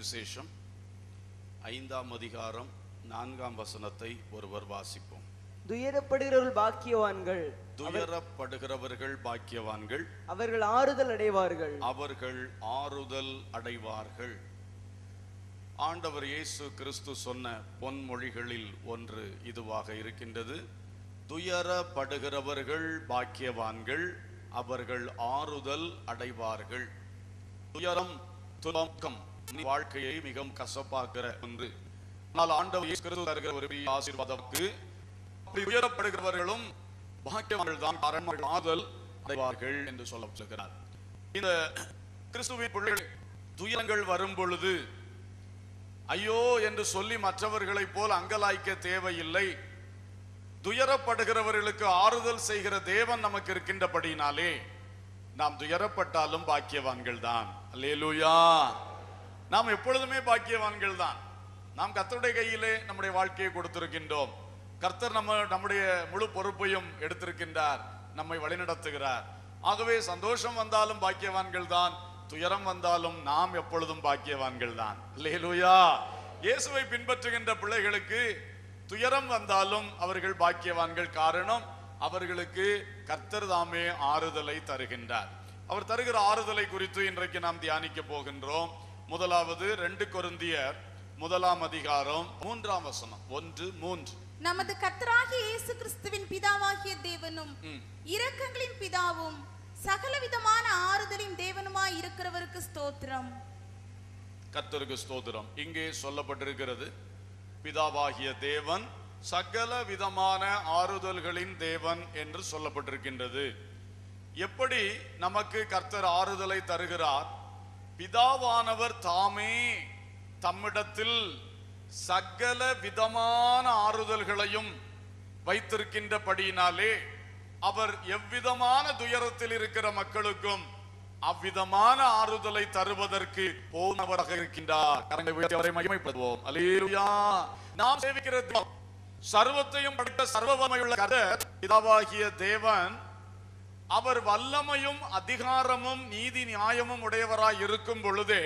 சுவிசேஷம் ஐந்தாம் அதிகாரம் நான்காம் வசனத்தை ஒருவர் வாசிப்போம் துயரப்படுகிறவர்கள் பாக்கியவான்கள் துயரப்படுகிறவர்கள் பாக்கியவான்கள் அவர்கள் ஆறுதல் அடைவார்கள் அவர்கள் ஆறுதல் அடைவார்கள் ஆண்டவர் இயேசு கிறிஸ்து சொன்ன பொன்மொழிகளில் ஒன்று இதுவாக இருக்கின்றது துயரப்படுகிறவர்கள் பாக்கியவான்கள் அவர்கள் ஆறுதல் அடைவார்கள் துயரம் துன்பம் வாழ்க்கையை மிகவும் கசப்பாக்குற ஒன்று ஆனால் ஆண்டவர் இயேசு கிறிஸ்து தருகிற ஒரு பெரிய ஆசீர்வாதத்துக்கு அப்படி உயரப்படுகிறவர்களும் பாக்கியவான்கள் தான் காரணம் அவர்கள் ஆறுதல் அடைவார்கள் என்று சொல்லப்படுகிறார் இந்த கிறிஸ்துவின் பிள்ளைகள் துயரங்கள் வரும் பொழுது ஐயோ என்று சொல்லி மற்றவர்களைப் போல் அங்கலாய்க்க தேவையில்லை துயரப்படுகிறவர்களுக்கு ஆறுதல் செய்கிற தேவன் நமக்கு இருக்கின்றபடியினாலே நாம் துயரப்பட்டாலும் பாக்கியவான்கள் தான் அல்லேலூயா நாம் எப்பொழுதுமே பாக்கியவான்கள் தான் நாம் கர்த்தருடைய கையிலே நம்முடைய வாழ்க்கையை கொடுத்திருக்கின்றோம் கர்த்தர் நம்ம நம்முடைய முழு பொறுப்பையும் எடுத்திருக்கின்றார் நம்மை வழிநடத்துகிறார் ஆகவே சந்தோஷம் வந்தாலும் பாக்கியவான்கள் தான் துயரம் வந்தாலும் நாம் எப்பொழுதும் பாக்கியவான்கள் தான் அல்லேலூயா இயேசுவை பின்பற்றுகின்ற பிள்ளைகளுக்கு துயரம் வந்தாலும் அவர்கள் பாக்கியவான்கள் காரணம் அவர்களுக்கு கர்த்தர் தாமே ஆறுதலை தருகின்றார் அவர் தருகிற ஆறுதலை குறித்து இன்றைக்கு நாம் தியானிக்க போகின்றோம் முதலாவது ரெண்டு கொருந்தியர் முதலாம் அதிகாரம் மூன்றாம் வசனம் ஒன்று மூன்று நமது கர்த்தராகிய இயேசு கிறிஸ்துவின் பிதாவாகிய தேவனும் இரக்கங்களின் பிதாவும் சகலவிதமான ஆறுதலின் தேவனுமாய் இருக்கிறவருக்கு ஸ்தோத்திரம் கர்த்தருக்கு ஸ்தோத்திரம் இங்கே சொல்லப்பட்டிருக்கிறது பிதாவாகிய தேவன் சகல விதமான ஆறுதல்களின் தேவன் என்று சொல்லப்பட்டிருக்கின்றது எப்படி நமக்கு கர்த்தர் ஆறுதலை தருகிறார் பிதாவானவர் தாமே தம்மிடத்தில் சகல விதமான ஆறுதல்களையும் வைத்திருக்கின்றபடியினாலே அவர் எவ்விதமான துயரத்தில் இருக்கிற மக்களுக்கும் அவ்விதமான ஆறுதலை தருவதற்கு போனவராக இருக்கின்றார் கரங்களை உயர்த்தி அவரை மகிமைப்படுவோம் அல்லேலூயா நாம் சேவிக்கிற தெய்வம், சர்வத்தையும் படைத்த சர்வவல்லமையுள்ள கர்த்தர் பிதாவாகிய தேவன் அவர் வல்லமையும் அதிகாரமும் நீதி நியாயமும் உடையவராய் இருக்கும் பொழுதே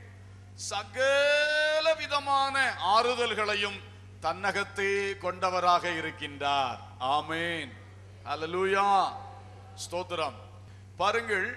சகல விதமான ஆறுதல்களையும் தன்னகத்தே கொண்டவராக இருக்கின்றார் ஆமேன் அல்லேலூயா ஸ்தோத்திரம் பாருங்கள்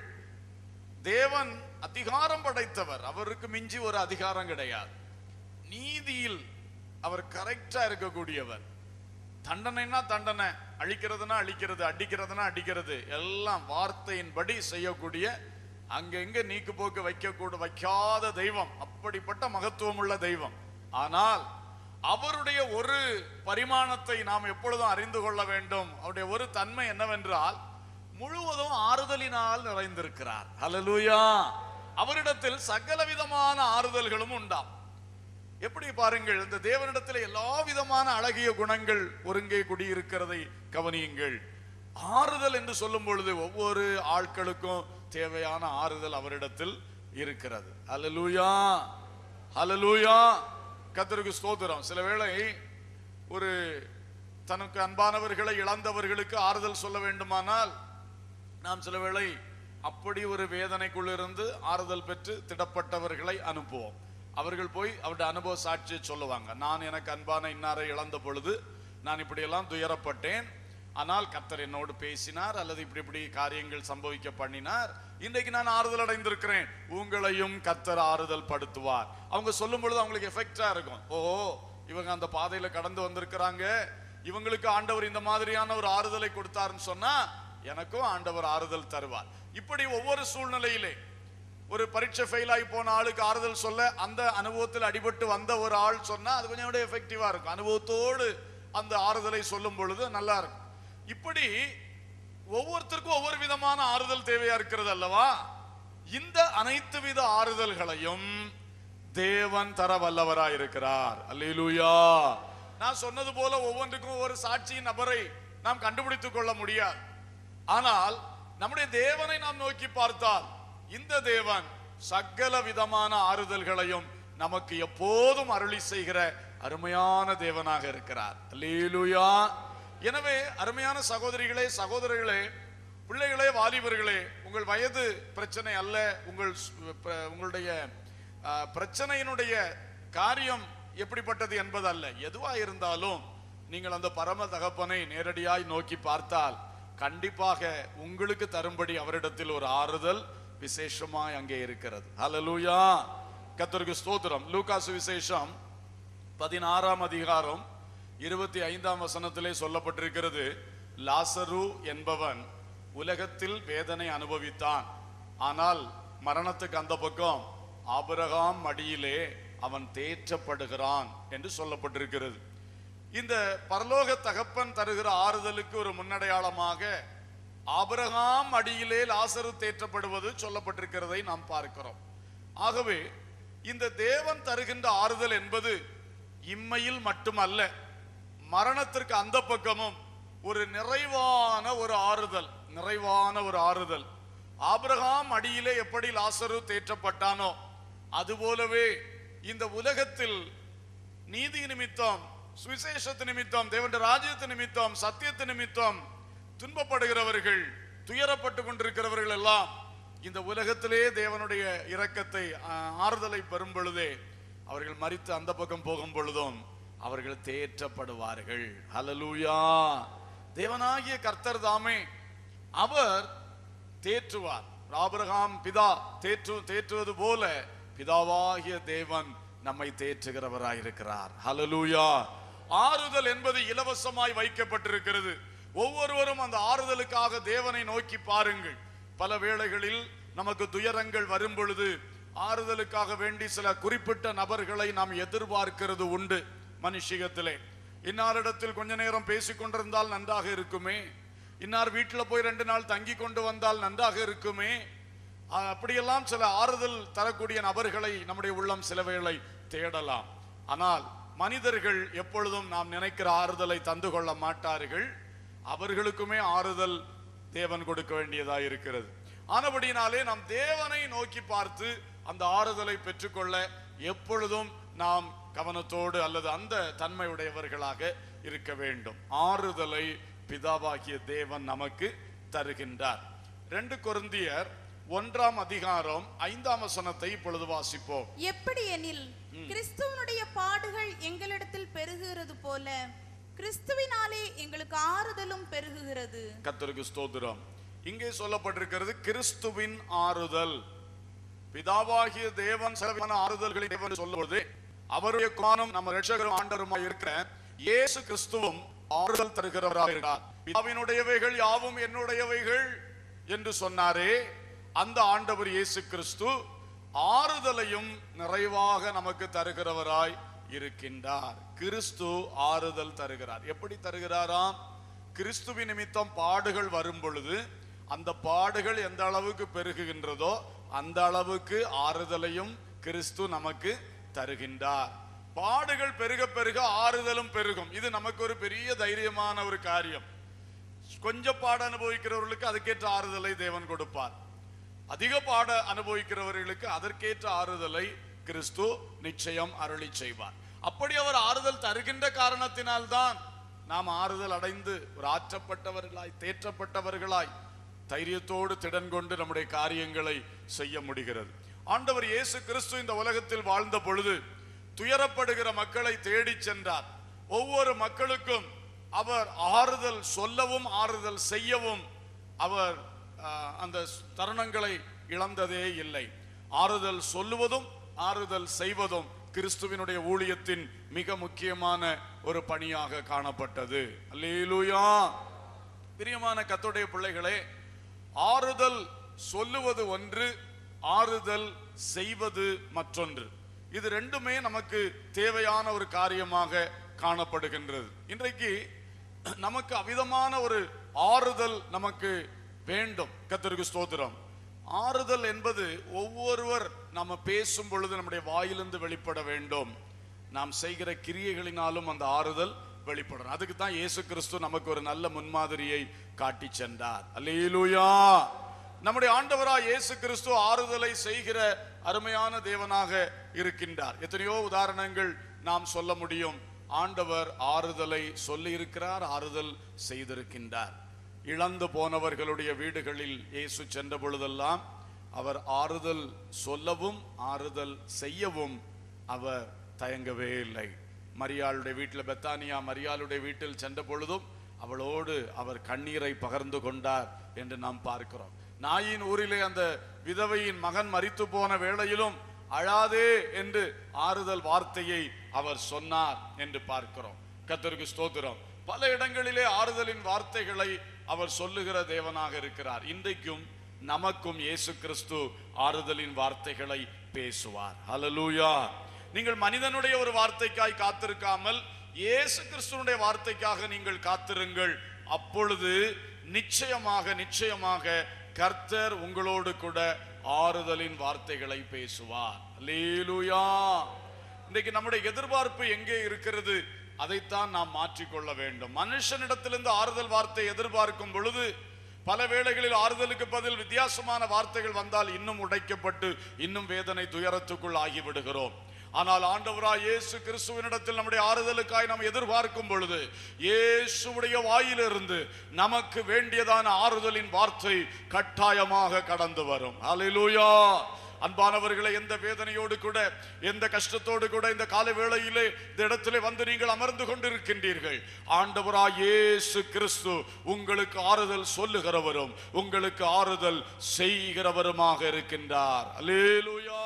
தேவன் அதிகாரம் படைத்தவர் அவருக்கு மிஞ்சி ஒரு அதிகாரம் கிடையாது நீதியில் அவர் கரெக்டா இருக்கக்கூடியவர் தண்டனைனா தண்டனை அழிக்கிறதுனா அழிக்கிறது அடிக்கிறதுனா அடிக்கிறது எல்லாம் வார்த்தையின்படி செய்யக்கூடிய அங்கெங்க நீக்கு போக்கு வைக்க வைக்காத தெய்வம் அப்படிப்பட்ட மகத்துவம் உள்ள தெய்வம் ஆனால் அவருடைய ஒரு பரிமாணத்தை நாம் எப்பொழுதும் அறிந்து கொள்ள வேண்டும் அவருடைய ஒரு தன்மை என்னவென்றால் முழுவதும் ஆறுதலினால் நிறைந்திருக்கிறார் ஹalleluya அவரிடத்தில் சகல விதமான ஆறுதல்களும் உண்டாம் எப்படி பாருங்கள் இந்த தேவனிடத்தில் எல்லா விதமான அழகிய குணங்கள் ஒருங்கே குடியிருக்கிறதை கவனியுங்கள் ஆறுதல் என்று சொல்லும் பொழுது ஒவ்வொரு ஆட்களுக்கும் தேவையான ஆறுதல் அவரிடத்தில் இருக்கிறது ஹalleluya ஹalleluya கர்த்தருக்கு ஸ்தோத்திரம் சில வேளை ஒரு தனக்கு அன்பானவர்களை இழந்தவர்களுக்கு ஆறுதல் சொல்ல வேண்டுமானால் நாம் சில வேளை அப்படி ஒரு வேதனைக்குள்ளிருந்து ஆறுதல் பெற்று திடப்பட்டவர்களை அனுப்புவோம் அவர்கள் போய் அவருடைய அனுபவ சாட்சியை சொல்லுவாங்க நான் எனக்கு அன்பான இன்னாரை இழந்த பொழுது நான் இப்படியெல்லாம் துயரப்பட்டேன் ஆனால் கர்த்தர் என்னோடு பேசினார் அல்லது இப்படி இப்படி காரியங்கள் சம்பவிக்க பண்ணினார் இன்றைக்கு நான் ஆறுதல் அடைந்திருக்கிறேன் உங்களையும் கர்த்தர் ஆறுதல் படுத்துவார் அவங்க சொல்லும் பொழுது அவங்களுக்கு எஃபெக்டா இருக்கும் ஓ இவங்க அந்த பாதையில கடந்து வந்திருக்கிறாங்க இவங்களுக்கு ஆண்டவர் இந்த மாதிரியான ஒரு ஆறுதலை கொடுத்தாருன்னு சொன்னா எனக்கும் ஆண்டவர் ஆறுதல் தருவார் இப்படி ஒவ்வொரு சூழ்நிலையிலே ஒரு பரீட்சை ஃபெயில் ஆகி போன ஆளுக்கு ஆறுதல் சொல்ல அந்த அனுபவத்தில் அடிபட்டு வந்த ஒரு ஆள் சொன்னா அது கொஞ்சம் கூட எஃபெக்டிவா இருக்கும் அனுபவத்தோடு அந்த ஆறுதலை சொல்லும் பொழுது நல்லா இருக்கும் இப்படி ஒவ்வொருத்தருக்கும் ஒவ்வொரு விதமான ஆறுதல் தேவையா இருக்கிறது அல்லவா இந்த அனைத்து வித ஆறுதல்களையும் தேவன் தர வல்லவராய் இருக்கிறார் அல்லேலூயா நான் சொன்னது போல ஒவ்வொன்றுக்கும் ஒவ்வொரு சாட்சியின் நபரை நாம் கண்டுபிடித்துக் கொள்ள முடியாது ஆனால் நம்முடைய தேவனை நாம் நோக்கி பார்த்தால் இந்த தேவன் சகல விதமான ஆறுதல்களையும் நமக்கு எப்போதும் அருளி செய்கிற அருமையான தேவனாக இருக்கிறார் அல்லேலூயா எனவே அருமையான சகோதரிகளே சகோதரர்களே பிள்ளைகளே வாலிபர்களே உங்கள் வயது பிரச்சனை அல்ல உங்கள் சு- ப- உங்களுடைய ஆ, பிரச்சனையினுடைய காரியம் எப்படிப்பட்டது என்பதல்ல எதுவா இருந்தாலும் நீங்கள் அந்த பரம தகப்பனை நேரடியாய் நோக்கி பார்த்தால் கண்டிப்பாக உங்களுக்கு தரும்படி அவரிடத்தில் ஒரு ஆறுதல் விசேஷமாய் அங்கே இருக்கிறது ஹalleluya கர்த்தருக்கு ஸ்தோத்திரம் லூகாசு விசேஷம் பதினாறாம் அதிகாரம் இருபத்தி ஐந்தாம் வசனத்திலே சொல்லப்பட்டிருக்கிறது லாசரு என்பவன் உலகத்தில் வேதனை அனுபவித்தான் ஆனால் மரணத்துக்கு அந்த பக்கம் ஆபிரகாம் மடியிலே அவன் தேற்றப்படுகிறான் என்று சொல்லப்பட்டிருக்கிறது இந்த பரலோக தகப்பன் தருகிற ஆறுதலுக்கு ஒரு முன்னடையாளமாக ஆபிரகாம் அடியிலே லாசரு தேற்றப்படுவது சொல்லப்பட்டிருக்கிறதை நாம் பார்க்கிறோம் ஆகவே இந்த தேவன் தருகின்ற ஆறுதல் என்பது இம்மையில் மட்டுமல்ல மரணத்திற்கு அந்த பக்கமும் ஒரு நிறைவான ஒரு ஆறுதல் நிறைவான ஒரு ஆறுதல் ஆபிரகாம் அடியிலே எப்படி லாசரு தேற்றப்பட்டானோ அதுபோலவே இந்த உலகத்தில் நீதி நிமித்தம் சுவிசேஷத்து நிமித்தம் தேவனுடைய ராஜ்யத்து நிமித்தம் சத்தியத்து நிமித்தம் துன்பப்படுகிறவர்கள் துயரப்பட்டு கொண்டிருக்கிறவர்கள் எல்லாம் இந்த உலகத்திலே தேவனுடைய இரக்கத்தை ஆ, ஆறுதலை பெறும் பொழுதே அவர்கள் மரித்து அந்த பக்கம் போகும் பொழுதும் அவர்கள் தேற்றப்படுவார்கள் ஹalleluya தேவனாகிய கர்த்தர் தாமே அவர் தேற்றுவார் ஆபிரகாம் பிதா தேற்று தேற்றுவது போல பிதாவாகிய தேவன் நம்மை தேற்றுகிறவராயிருக்கிறார் ஹalleluya ஆறுதல் என்பது இலவசமாய் வைக்கப்பட்டிருக்கிறது ஒவ்வொருவரும் அந்த ஆறுதலுக்காக தேவனை நோக்கி பாருங்கள் பல வேளைகளில் நமக்கு துயரங்கள் வரும் பொழுது ஆறுதலுக்காக வேண்டி சில குறிப்பிட்ட நபர்களை நாம் எதிர்பார்க்கிறது உண்டு மனுஷிகத்திலே இன்னாரிடத்தில் கொஞ்ச நேரம் பேசிக் கொண்டிருந்தால் நன்றாக இருக்குமே இன்னார் வீட்டுல போய் ரெண்டு நாள் தங்கி கொண்டு வந்தால் நன்றாக இருக்குமே அஹ் அப்படியெல்லாம் சில ஆறுதல் தரக்கூடிய நபர்களை நம்முடைய உள்ளம் சில வேளை தேடலாம் ஆனால் மனிதர்கள் எப்பொழுதும் நாம் நினைக்கிற ஆறுதலை தந்து கொள்ள மாட்டார்கள் அவர்களுக்குமே ஆறுதல் தேவன் கொடுக்க வேண்டியதா இருக்கிறது ஆனபடியினாலே நாம் தேவனை நோக்கி பார்த்து அந்த ஆறுதலை பெற்றுக்கொள்ள எப்பொழுதும் நாம் கவனத்தோடு அல்லது அந்த தன்மையுடையவர்களாக இருக்க வேண்டும் ஆறுதலை பிதாவாகிய தேவன் நமக்கு தருகின்றார் ரெண்டு கொரிந்தியர் ஒன்றாம் அதிகாரம் ஐந்தாம் வசனத்தை இப்பொழுது வாசிப்போம் எப்படி எனில் கிறிஸ்துவனுடைய பாடுகள் எங்களிடத்தில் பெருகுகிறது போல கிறிஸ்துவினாலே எங்களுக்கு ஆறுதலும் பெருகுகிறது கர்த்தருக்கு ஸ்தோத்திரம் இங்கே சொல்லப்பட்டிருக்கிறது கிறிஸ்துவின் ஆறுதல் பிதாவாகிய தேவன் சிலவிதமான ஆறுதல்களை தேவன் சொல்லும்போது அவருடைய குமாரனும் நம்ம ரட்சகரும் ஆண்டருமாய் இருக்கிற இயேசு கிறிஸ்துவும் ஆறுதல் தருகிறவராக இருக்கிறார் பிதாவினுடையவைகள் யாவும் என்னுடையவைகள் என்று சொன்னாரே அந்த ஆண்டவர் இயேசு கிறிஸ்து ஆறுதலையும் நிறைவாக நமக்கு தருகிறவராய் இருக்கின்றார் கிறிஸ்து ஆறுதல் தருகிறார் எப்படி தருகிறாராம் கிறிஸ்துவின் நிமித்தம் பாடுகள் வரும் பொழுது அந்த பாடுகள் எந்த அளவுக்கு பெருகுகின்றதோ அந்த அளவுக்கு ஆறுதலையும் கிறிஸ்து நமக்கு தருகின்றார் பாடுகள் பெருக பெருக ஆறுதலும் பெருகும் இது நமக்கு ஒரு பெரிய தைரியமான ஒரு காரியம் கொஞ்சம் பாட அனுபவிக்கிறவர்களுக்கு அதுக்கேற்ற ஆறுதலை தேவன் கொடுப்பார் அதிக பாட அனுபவிக்கிறவர்களுக்கு அதற்கேற்ற ஆறுதலை கிறிஸ்து நிச்சயம் அருளி செய்வார் அப்படி அவர் ஆறுதல் தருகின்ற காரணத்தினால்தான் நாம் ஆறுதல் அடைந்து ஒரு ஆற்றப்பட்டவர்களாய் தேற்றப்பட்டவர்களாய் தைரியத்தோடு திடன் கொண்டு நம்முடைய காரியங்களை செய்ய முடிகிறது ஆண்டவர் இயேசு கிறிஸ்து இந்த உலகத்தில் வாழ்ந்த பொழுது துயரப்படுகிற மக்களை தேடிச் சென்றார் ஒவ்வொரு மக்களுக்கும் அவர் ஆறுதல் சொல்லவும் ஆறுதல் செய்யவும் அவர் ஆஹ், அந்த தருணங்களை இழந்ததே இல்லை ஆறுதல் சொல்லுவதும் ஆறுதல் செய்வதும் கிறிஸ்துவினுடைய ஊழியத்தின் மிக முக்கியமான ஒரு பணியாக காணப்பட்டது அல்லேலூயா பிரியமான கத்தோடைய பிள்ளைகளே ஆறுதல் சொல்லுவது ஒன்று ஆறுதல் செய்வது மற்றொன்று இது ரெண்டுமே நமக்கு தேவையான ஒரு காரியமாக காணப்படுகின்றது இன்றைக்கு நமக்கு அவிதமான ஒரு ஆறுதல் நமக்கு வேண்டும் கத்தருக்கு ஸ்தோத்திரம் ஆறுதல் என்பது ஒவ்வொருவர் நம்ம பேசும் பொழுது நம்முடைய வாயிலிருந்து வெளிப்பட வேண்டும் நாம் செய்கிற கிரியைகளினாலும் அந்த ஆறுதல் வெளிப்படணும் அதுக்கு தான் இயேசு கிறிஸ்து நமக்கு ஒரு நல்ல முன்மாதிரியை காட்டி சென்றார் அல்லேலூயா நம்முடைய ஆண்டவரா இயேசு கிறிஸ்து ஆறுதலை செய்கிற அருமையான தேவனாக இருக்கின்றார் எத்தனையோ உதாரணங்கள் நாம் சொல்ல முடியும் ஆண்டவர் ஆறுதலை சொல்லி இருக்கிறார் ஆறுதல் செய்திருக்கின்றார் இழந்து போனவர்களுடைய வீடுகளில் இயேசு சென்ற பொழுதெல்லாம் அவர் ஆறுதல் சொல்லவும் ஆறுதல் செய்யவும் அவர் தயங்கவே இல்லை மரியாளுடைய வீட்டில் பெத்தானியா மரியாளுடைய வீட்டில் சென்ற பொழுதும் அவளோடு அவர் கண்ணீரை பகிர்ந்து கொண்டார் என்று நாம் பார்க்கிறோம் நாயின் ஊரிலே அந்த விதவையின் மகன் மரித்து போன வேளையிலும் அழாதே என்று ஆறுதல் வார்த்தையை அவர் சொன்னார் என்று பார்க்கிறோம் கத்தருக்கு ஸ்தோத்திரம் பல இடங்களிலே ஆறுதலின் வார்த்தைகளை அவர் சொல்லுகிற தேவனாக இருக்கிறார் இன்றைக்கும் நமக்கும் இயேசு கிறிஸ்து ஆறுதலின் வார்த்தைகளை பேசுவார் ஹalleluya நீங்கள் மனிதனுடைய ஒரு வார்த்தைக்காய் காத்திருக்காமல் இயேசு கிறிஸ்துவனுடைய வார்த்தைக்காக நீங்கள் காத்திருங்கள் அப்பொழுது நிச்சயமாக நிச்சயமாக கர்த்தர் உங்களோடு கூட ஆறுதலின் வார்த்தைகளை பேசுவார் அல்லேலூயா இன்றைக்கு நம்முடைய எதிர்பார்ப்பு எங்கே இருக்கிறது அதைத்தான் நாம் மாற்றிக்கொள்ள வேண்டும் மனுஷனிடத்திலிருந்து ஆறுதல் வார்த்தை எதிர்பார்க்கும் பொழுது பல வேளைகளில் ஆறுதலுக்கு பதில் வித்தியாசமான வார்த்தைகள் வந்தால் இன்னும் உடைக்கப்பட்டு இன்னும் வேதனை துயரத்துக்குள் ஆகிவிடுகிறோம் ஆனால் ஆண்டவராய் இயேசு கிறிஸ்துவினிடத்தில் நம்முடைய ஆறுதலுக்காய் நாம் எதிர்பார்க்கும் பொழுது இயேசுவுடைய வாயிலிருந்து நமக்கு வேண்டியதான ஆறுதலின் வார்த்தை கட்டாயமாக கடந்து வரும் அல்லேலூயா அன்பானவர்களை எந்த வேதனையோடு கூட எந்த கஷ்டத்தோடு கூட இந்த கால வேளையிலே இந்த இடத்திலே வந்து நீங்கள் அமர்ந்து கொண்டிருக்கின்றீர்கள் ஆண்டவராய் இயேசு கிறிஸ்து உங்களுக்கு ஆறுதல் சொல்லுகிறவரும் உங்களுக்கு ஆறுதல் செய்கிறவருமாக இருக்கின்றார் அல்லேலூயா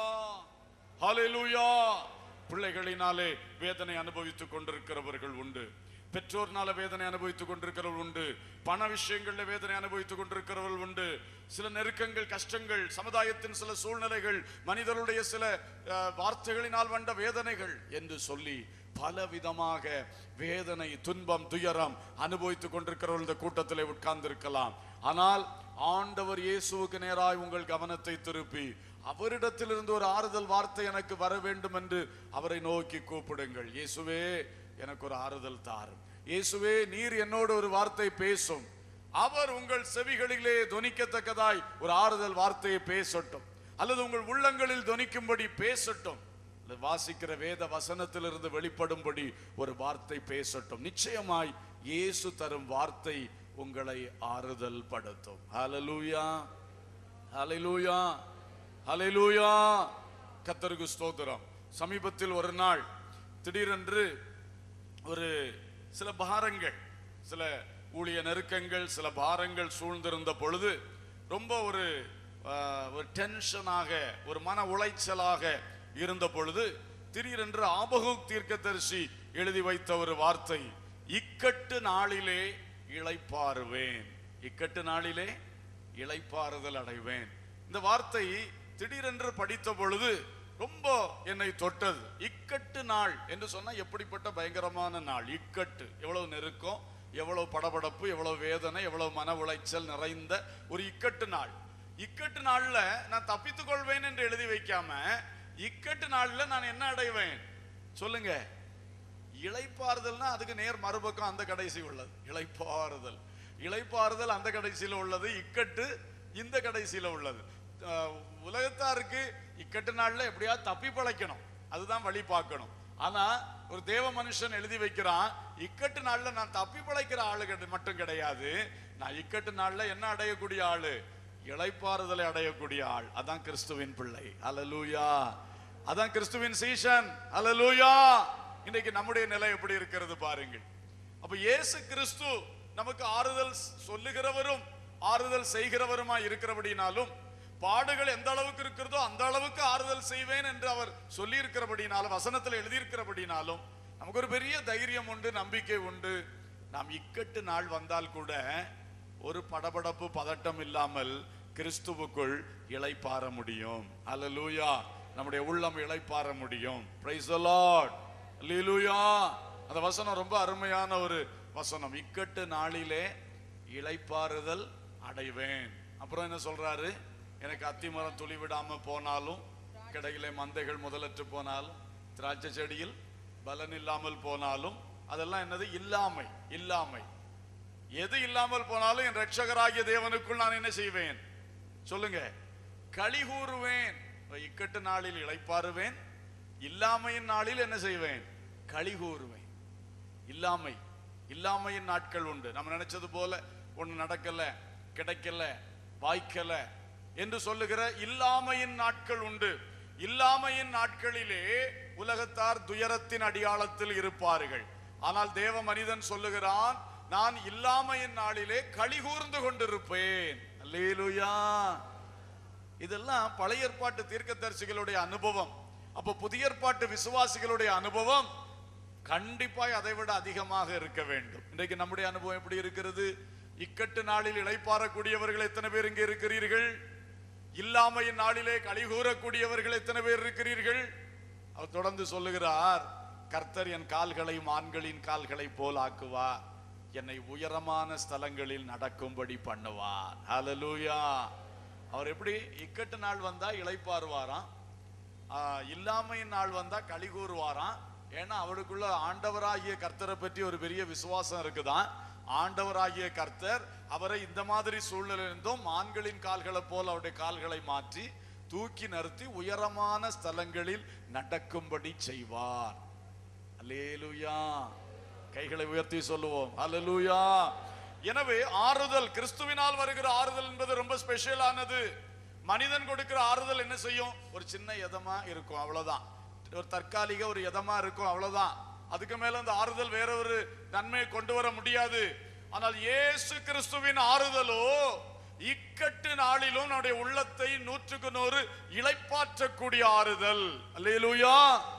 ஹalleluya பிள்ளைகளினாலே வேதனை அனுபவித்துக் கொண்டிருக்கிறவர்கள் உண்டு பெற்றோர்னால வேதனை அனுபவித்துக் கொண்டிருக்கிறவர்கள் உண்டு பண விஷயங்கள்ல வேதனை அனுபவித்துக் கொண்டிருக்கிறவர்கள் உண்டு சில நெருக்கங்கள் கஷ்டங்கள் சமுதாயத்தின் சில சூழ்நிலைகள் மனிதருடைய சில அஹ், வார்த்தைகளினால் வந்த வேதனைகள் என்று சொல்லி பல விதமாக வேதனை துன்பம் துயரம் அனுபவித்துக் கொண்டிருக்கிறவர்கள் இந்த கூட்டத்திலே உட்கார்ந்திருக்கலாம் ஆனால் ஆண்டவர் இயேசுவுக்கு நேராய் உங்கள் கவனத்தை திருப்பி அவரிடத்திலிருந்து ஒரு ஆறுதல் வார்த்தை எனக்கு வர வேண்டும் என்று அவரை நோக்கி கூப்பிடுங்கள் இயேசுவே எனக்கு ஒரு ஆறுதல் தாரும் இயேசுவே நீர் என்னோடு ஒரு வார்த்தை பேசும் அவர் உங்கள் செவிகளிலே தொனிக்கத்தக்கதாய் ஒரு ஆறுதல் வார்த்தையை பேசட்டும் அல்லது உங்கள் உள்ளங்களில் தொனிக்கும்படி பேசட்டும் அல்லது வாசிக்கிற வேத வசனத்திலிருந்து வெளிப்படும்படி ஒரு வார்த்தை பேசட்டும் நிச்சயமாய் இயேசு தரும் வார்த்தை உங்களை ஆறுதல் படுத்தும் ஹalleluya ஹalleluya ஹalleluya கர்த்தருக்கு ஸ்தோத்திரம் சமீபத்தில் ஒரு நாள் திடீரென்று ஒரு சில பாரங்கள் சில ஊழிய நெருக்கங்கள் சில பாரங்கள் சூழ்ந்திருந்த பொழுது ரொம்ப ஒரு ஆஹ், ஒரு டென்ஷனாக ஒரு மன உளைச்சலாக இருந்த பொழுது திடீரென்று ஆபகுக் தீர்க்கதரிசி எழுதி வைத்த ஒரு வார்த்தை இக்கட்டு நாளிலே இளைப்பாறுவேன் இக்கட்டு நாளிலே இளைப்பாறுதல் அடைவேன் இந்த வார்த்தை திடீரென்று படித்த பொழுது ரொம்ப என்னை தொட்டது இக்கட்டு நாள் என்று சொன்னா எப்படிப்பட்ட பயங்கரமான நாள் இக்கட்டு எவ்வளவு நெருக்கம் எவ்வளவு படபடப்பு எவ்வளவு வேதனை எவ்வளவு மன உளைச்சல் நிறைந்த ஒரு இக்கட்டு நாள் இக்கட்டு நாள்ல நான் தப்பித்துக் கொள்வேன் என்று எழுதி வைக்காம இக்கட்டு நாள்ல நான் என்ன அடைவேன் சொல்லுங்க இளைப்பாறுதல்னா அதுக்கு நேர் மறுபக்கம் அந்த கடைசி உள்ளது இளைப்பாறுதல் இளைப்பாறுதல் அந்த கடைசியில உள்ளது இக்கட்டு இந்த கடைசியில உள்ளது அஹ் உலகத்தாருக்கு இக்கட்டு நாள்ல எப்படியாவது தப்பி பழைக்கணும் அதுதான் வழி பார்க்கணும் ஆனா ஒரு தேவ மனுஷன் எழுதி வைக்கிறான் இக்கட்டு நாள்ல நான் தப்பி பழைக்கிற ஆளு கிடை- மட்டும் கிடையாது நான் இக்கட்டு நாள்ல என்ன அடையக்கூடிய ஆளு இளைப்பாறுதலை அடையக்கூடிய ஆள் அதான் கிறிஸ்துவின் பிள்ளை அல்லேலூயா அதான் கிறிஸ்துவின் சீசன் அல்லேலூயா இன்னைக்கு நம்முடைய நிலை எப்படி இருக்கிறது பாருங்கள் அப்ப இயேசு கிறிஸ்து நமக்கு ஆறுதல் சொல்லுகிறவரும் ஆறுதல் செய்கிறவருமா இருக்கிறபடினாலும் பாடுகள் எந்த அளவுக்கு இருக்கிறதோ அந்த அளவுக்கு ஆறுதல் செய்வேன் என்று அவர் சொல்லி இருக்கிறபடினாலும் வசனத்தில் எழுதியிருக்கிறபடினாலும் நமக்கு ஒரு பெரிய தைரியம் உண்டு நம்பிக்கை உண்டு நாம் இக்கட்டு நாள் வந்தால் கூட ஒரு படபடப்பு பதட்டம் இல்லாமல் கிறிஸ்துவுக்குள் இளைப்பாற முடியும் அல்லேலூயா நம்முடைய உள்ளம் இளைப்பாற முடியும் பிரைஸ் the lord அல்லேலூயா அந்த வசனம் ரொம்ப அருமையான ஒரு வசனம் இக்கட்டு நாளிலே இளைப்பாறுதல் அடைவேன் அப்புறம் என்ன சொல்றாரு எனக்கு அத்திமரம் துளி விடாம போனாலும் கிடையிலே மந்தைகள் முதலற்று போனாலும் திராட்சை செடியில் பலன் இல்லாமல் போனாலும் அதெல்லாம் என்னது இல்லாமை இல்லாமை எது இல்லாமல் போனாலும் என் ரட்சகராகிய தேவனுக்குள் நான் என்ன செய்வேன் சொல்லுங்க களி கூறுவேன் இக்கட்டு நாளில் இளைப்பாறுவேன் இல்லாமையின் நாளில் என்ன செய்வேன் களி கூறுவேன் இல்லாமை இல்லாமையின் நாட்கள் உண்டு நம்ம நினைச்சது போல ஒண்ணு நடக்கல கிடைக்கல வாய்க்கல என்று சொல்லுகிற இல்லாமையின் நாட்கள் உண்டு இல்லாமையின் நாட்களிலே உலகத்தார் துயரத்தின் அடியாளத்தில் இருப்பார்கள் ஆனால் தேவ மனிதன் சொல்லுகிறான் நான் இல்லாமையின் நாளிலே களி கூர்ந்து கொண்டிருப்பேன் அல்லேலூயா இதெல்லாம் பழைய ஏற்பாட்டு தீர்க்கதரிசிகளுடைய அனுபவம் அப்ப புதிய ஏற்பாட்டு விசுவாசிகளுடைய அனுபவம் கண்டிப்பாய் அதை விட அதிகமாக இருக்க வேண்டும் இன்றைக்கு நம்முடைய அனுபவம் எப்படி இருக்கிறது இக்கட்டு நாளில் இளைப்பாறக்கூடியவர்கள் எத்தனை பேர் இங்கே இருக்கிறீர்கள் இல்லாமையின் நாளிலே கலிகூறக்கூடியவர்கள் எத்தனை பேர் இருக்கிறீர்கள் அவர் தொடர்ந்து சொல்லுகிறார் கர்த்தர் என் கால்களை மான்களின் கால்களை போல் ஆக்குவார் என்னை உயரமான ஸ்தலங்களில் நடக்கும்படி பண்ணுவார் ஹalleluya அவர் எப்படி இக்கட்டு நாள் வந்தா இளைப்பாறுவாராம் ஆஹ், இல்லாமையின் நாள் வந்தா களி கூறுவாராம் ஏன்னா அவருக்குள்ள ஆண்டவராகிய கர்த்தரை பற்றி ஒரு பெரிய விசுவாசம் இருக்குதான் ஆண்டவராகிய கர்த்தர் அவரை இந்த மாதிரி சூழ்நிலையிருந்தும் ஆண்களின் கால்களை போல் அவருடைய கால்களை மாற்றி தூக்கி நிறுத்தி உயரமான ஸ்தலங்களில் நடக்கும்படி செய்வார் அல்லேலூயா கைகளை உயர்த்தி சொல்லுவோம் அல்லேலூயா எனவே ஆறுதல் கிறிஸ்துவினால் வருகிற ஆறுதல் என்பது ரொம்ப ஸ்பெஷலானது மனிதன் கொடுக்கிற ஆறுதல் என்ன செய்யும் ஒரு சின்ன எதமா இருக்கும் அவ்வளவுதான் ஒரு தற்காலிக ஒரு எதமா இருக்கும் அவ்வளவுதான் அதுக்கு மேல அந்த ஆறுதல் வேற ஒரு நன்மையை கொண்டு வர முடியாது ஆனால் இயேசு கிறிஸ்துவின் ஆறுதலோ இக்கட்டு நாளிலும் நம்முடைய உள்ளத்தை நூற்றுக்கு நூறு இளைப்பாற்றக்கூடிய ஆறுதல் அல்லேலூயா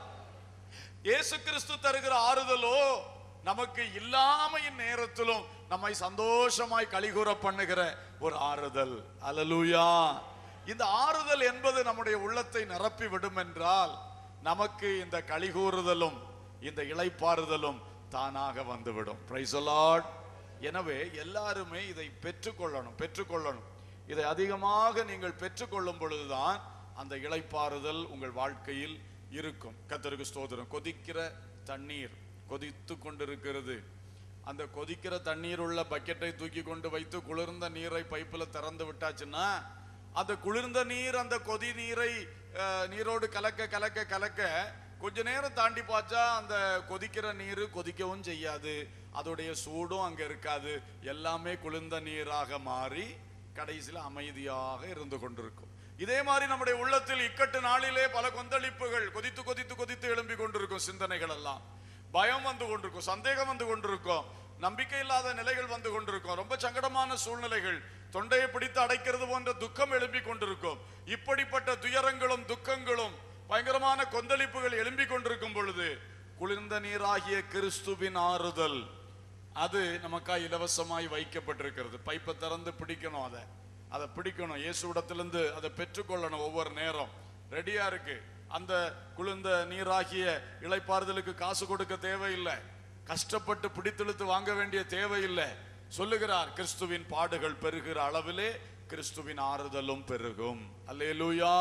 இயேசு கிறிஸ்து தருகிற ஆறுதலோ நமக்கு இல்லாமையின் நேரத்திலும் நம்மை சந்தோஷமாய் கலிகூற பண்ணுகிற ஒரு ஆறுதல் அல்லேலூயா இந்த ஆறுதல் என்பது நம்முடைய உள்ளத்தை நிரப்பி விடும் என்றால் நமக்கு இந்த கலிகூறுதலும் இந்த இளைப்பாறுதலும் தானாக வந்துவிடும் பிரைஸ் லார்ட் எனவே எல்லாருமே இதை பெற்றுக்கொள்ளணும் பெற்றுக்கொள்ளணும் இதை அதிகமாக நீங்கள் பெற்றுக்கொள்ளும் பொழுதுதான் அந்த இளைப்பாறுதல் உங்கள் வாழ்க்கையில் இருக்கும் கத்தருக்கு ஸ்தோத்திரம் கொதிக்கிற தண்ணீர் கொதித்து கொண்டிருக்கிறது அந்த கொதிக்கிற தண்ணீர் உள்ள பக்கெட்டை தூக்கி கொண்டு வைத்து குளிர்ந்த நீரை பைப்புல திறந்து விட்டாச்சுன்னா அந்த குளிர்ந்த நீர் அந்த கொதி நீரை அஹ், நீரோடு கலக்க கலக்க கலக்க கொஞ்ச நேரம் தாண்டி பார்த்தா அந்த கொதிக்கிற நீர் கொதிக்கவும் செய்யாது அதோடைய சூடும் அங்க இருக்காது எல்லாமே குளிர்ந்த நீராக மாறி கடைசியில் அமைதியாக இருந்து கொண்டிருக்கும் இதே மாதிரி நம்முடைய உள்ளத்தில் இக்கட்டு நாளிலே பல கொந்தளிப்புகள் கொதித்து கொதித்து கொதித்து எழும்பி கொண்டிருக்கும் சிந்தனைகள் எல்லாம் பயம் வந்து கொண்டிருக்கும் சந்தேகம் வந்து கொண்டிருக்கும் நம்பிக்கை இல்லாத நிலைகள் வந்து கொண்டிருக்கும் ரொம்ப சங்கடமான சூழ்நிலைகள் தொண்டையை பிடித்து அடைக்கிறது போன்ற துக்கம் எழும்பி கொண்டிருக்கும் இப்படிப்பட்ட துயரங்களும் துக்கங்களும் பயங்கரமான கொந்தளிப்புகள் எழும்பி கொண்டிருக்கும் பொழுது குளிர்ந்த நீராகிய கிறிஸ்துவின் ஆறுதல் அது நமக்காய் இலவசமாய் வைக்கப்பட்டிருக்கிறது பைப்பை திறந்து பிடிக்கணும் அதை அதை பிடிக்கணும் இயேசுவிடத்திலிருந்து அதை பெற்றுக்கொள்ளணும் ஒவ்வொரு நேரம் ரெடியா இருக்கு அந்த குளிர்ந்த நீராகிய இளைப்பாறுதலுக்கு காசு கொடுக்க தேவையில்லை கஷ்டப்பட்டு பிடித்தெழுத்து வாங்க வேண்டிய தேவையில்லை சொல்லுகிறார் கிறிஸ்துவின் பாடுகள் பெருகிற அளவிலே கிறிஸ்துவின் ஆறுதலும் பெருகும் அல்லேலூயா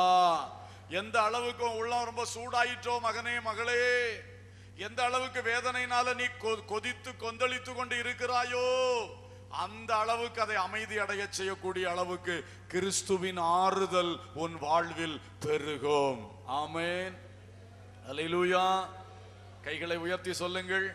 எந்த அளவுக்கு உன் உள்ளம் ரொம்ப சூடாயிற்றோ மகனே மகளே எந்த அளவுக்கு வேதனையினால நீ கொ- கொதித்து கொந்தளித்து கொண்டு இருக்கிறாயோ அந்த அளவுக்கு அதை அமைதி அடைய செய்யக்கூடிய அளவுக்கு கிறிஸ்துவின் ஆறுதல் உன் வாழ்வில் பெருகும் ஆமென் அல்லேலூயா கைகளை உயர்த்தி சொல்லுங்கள்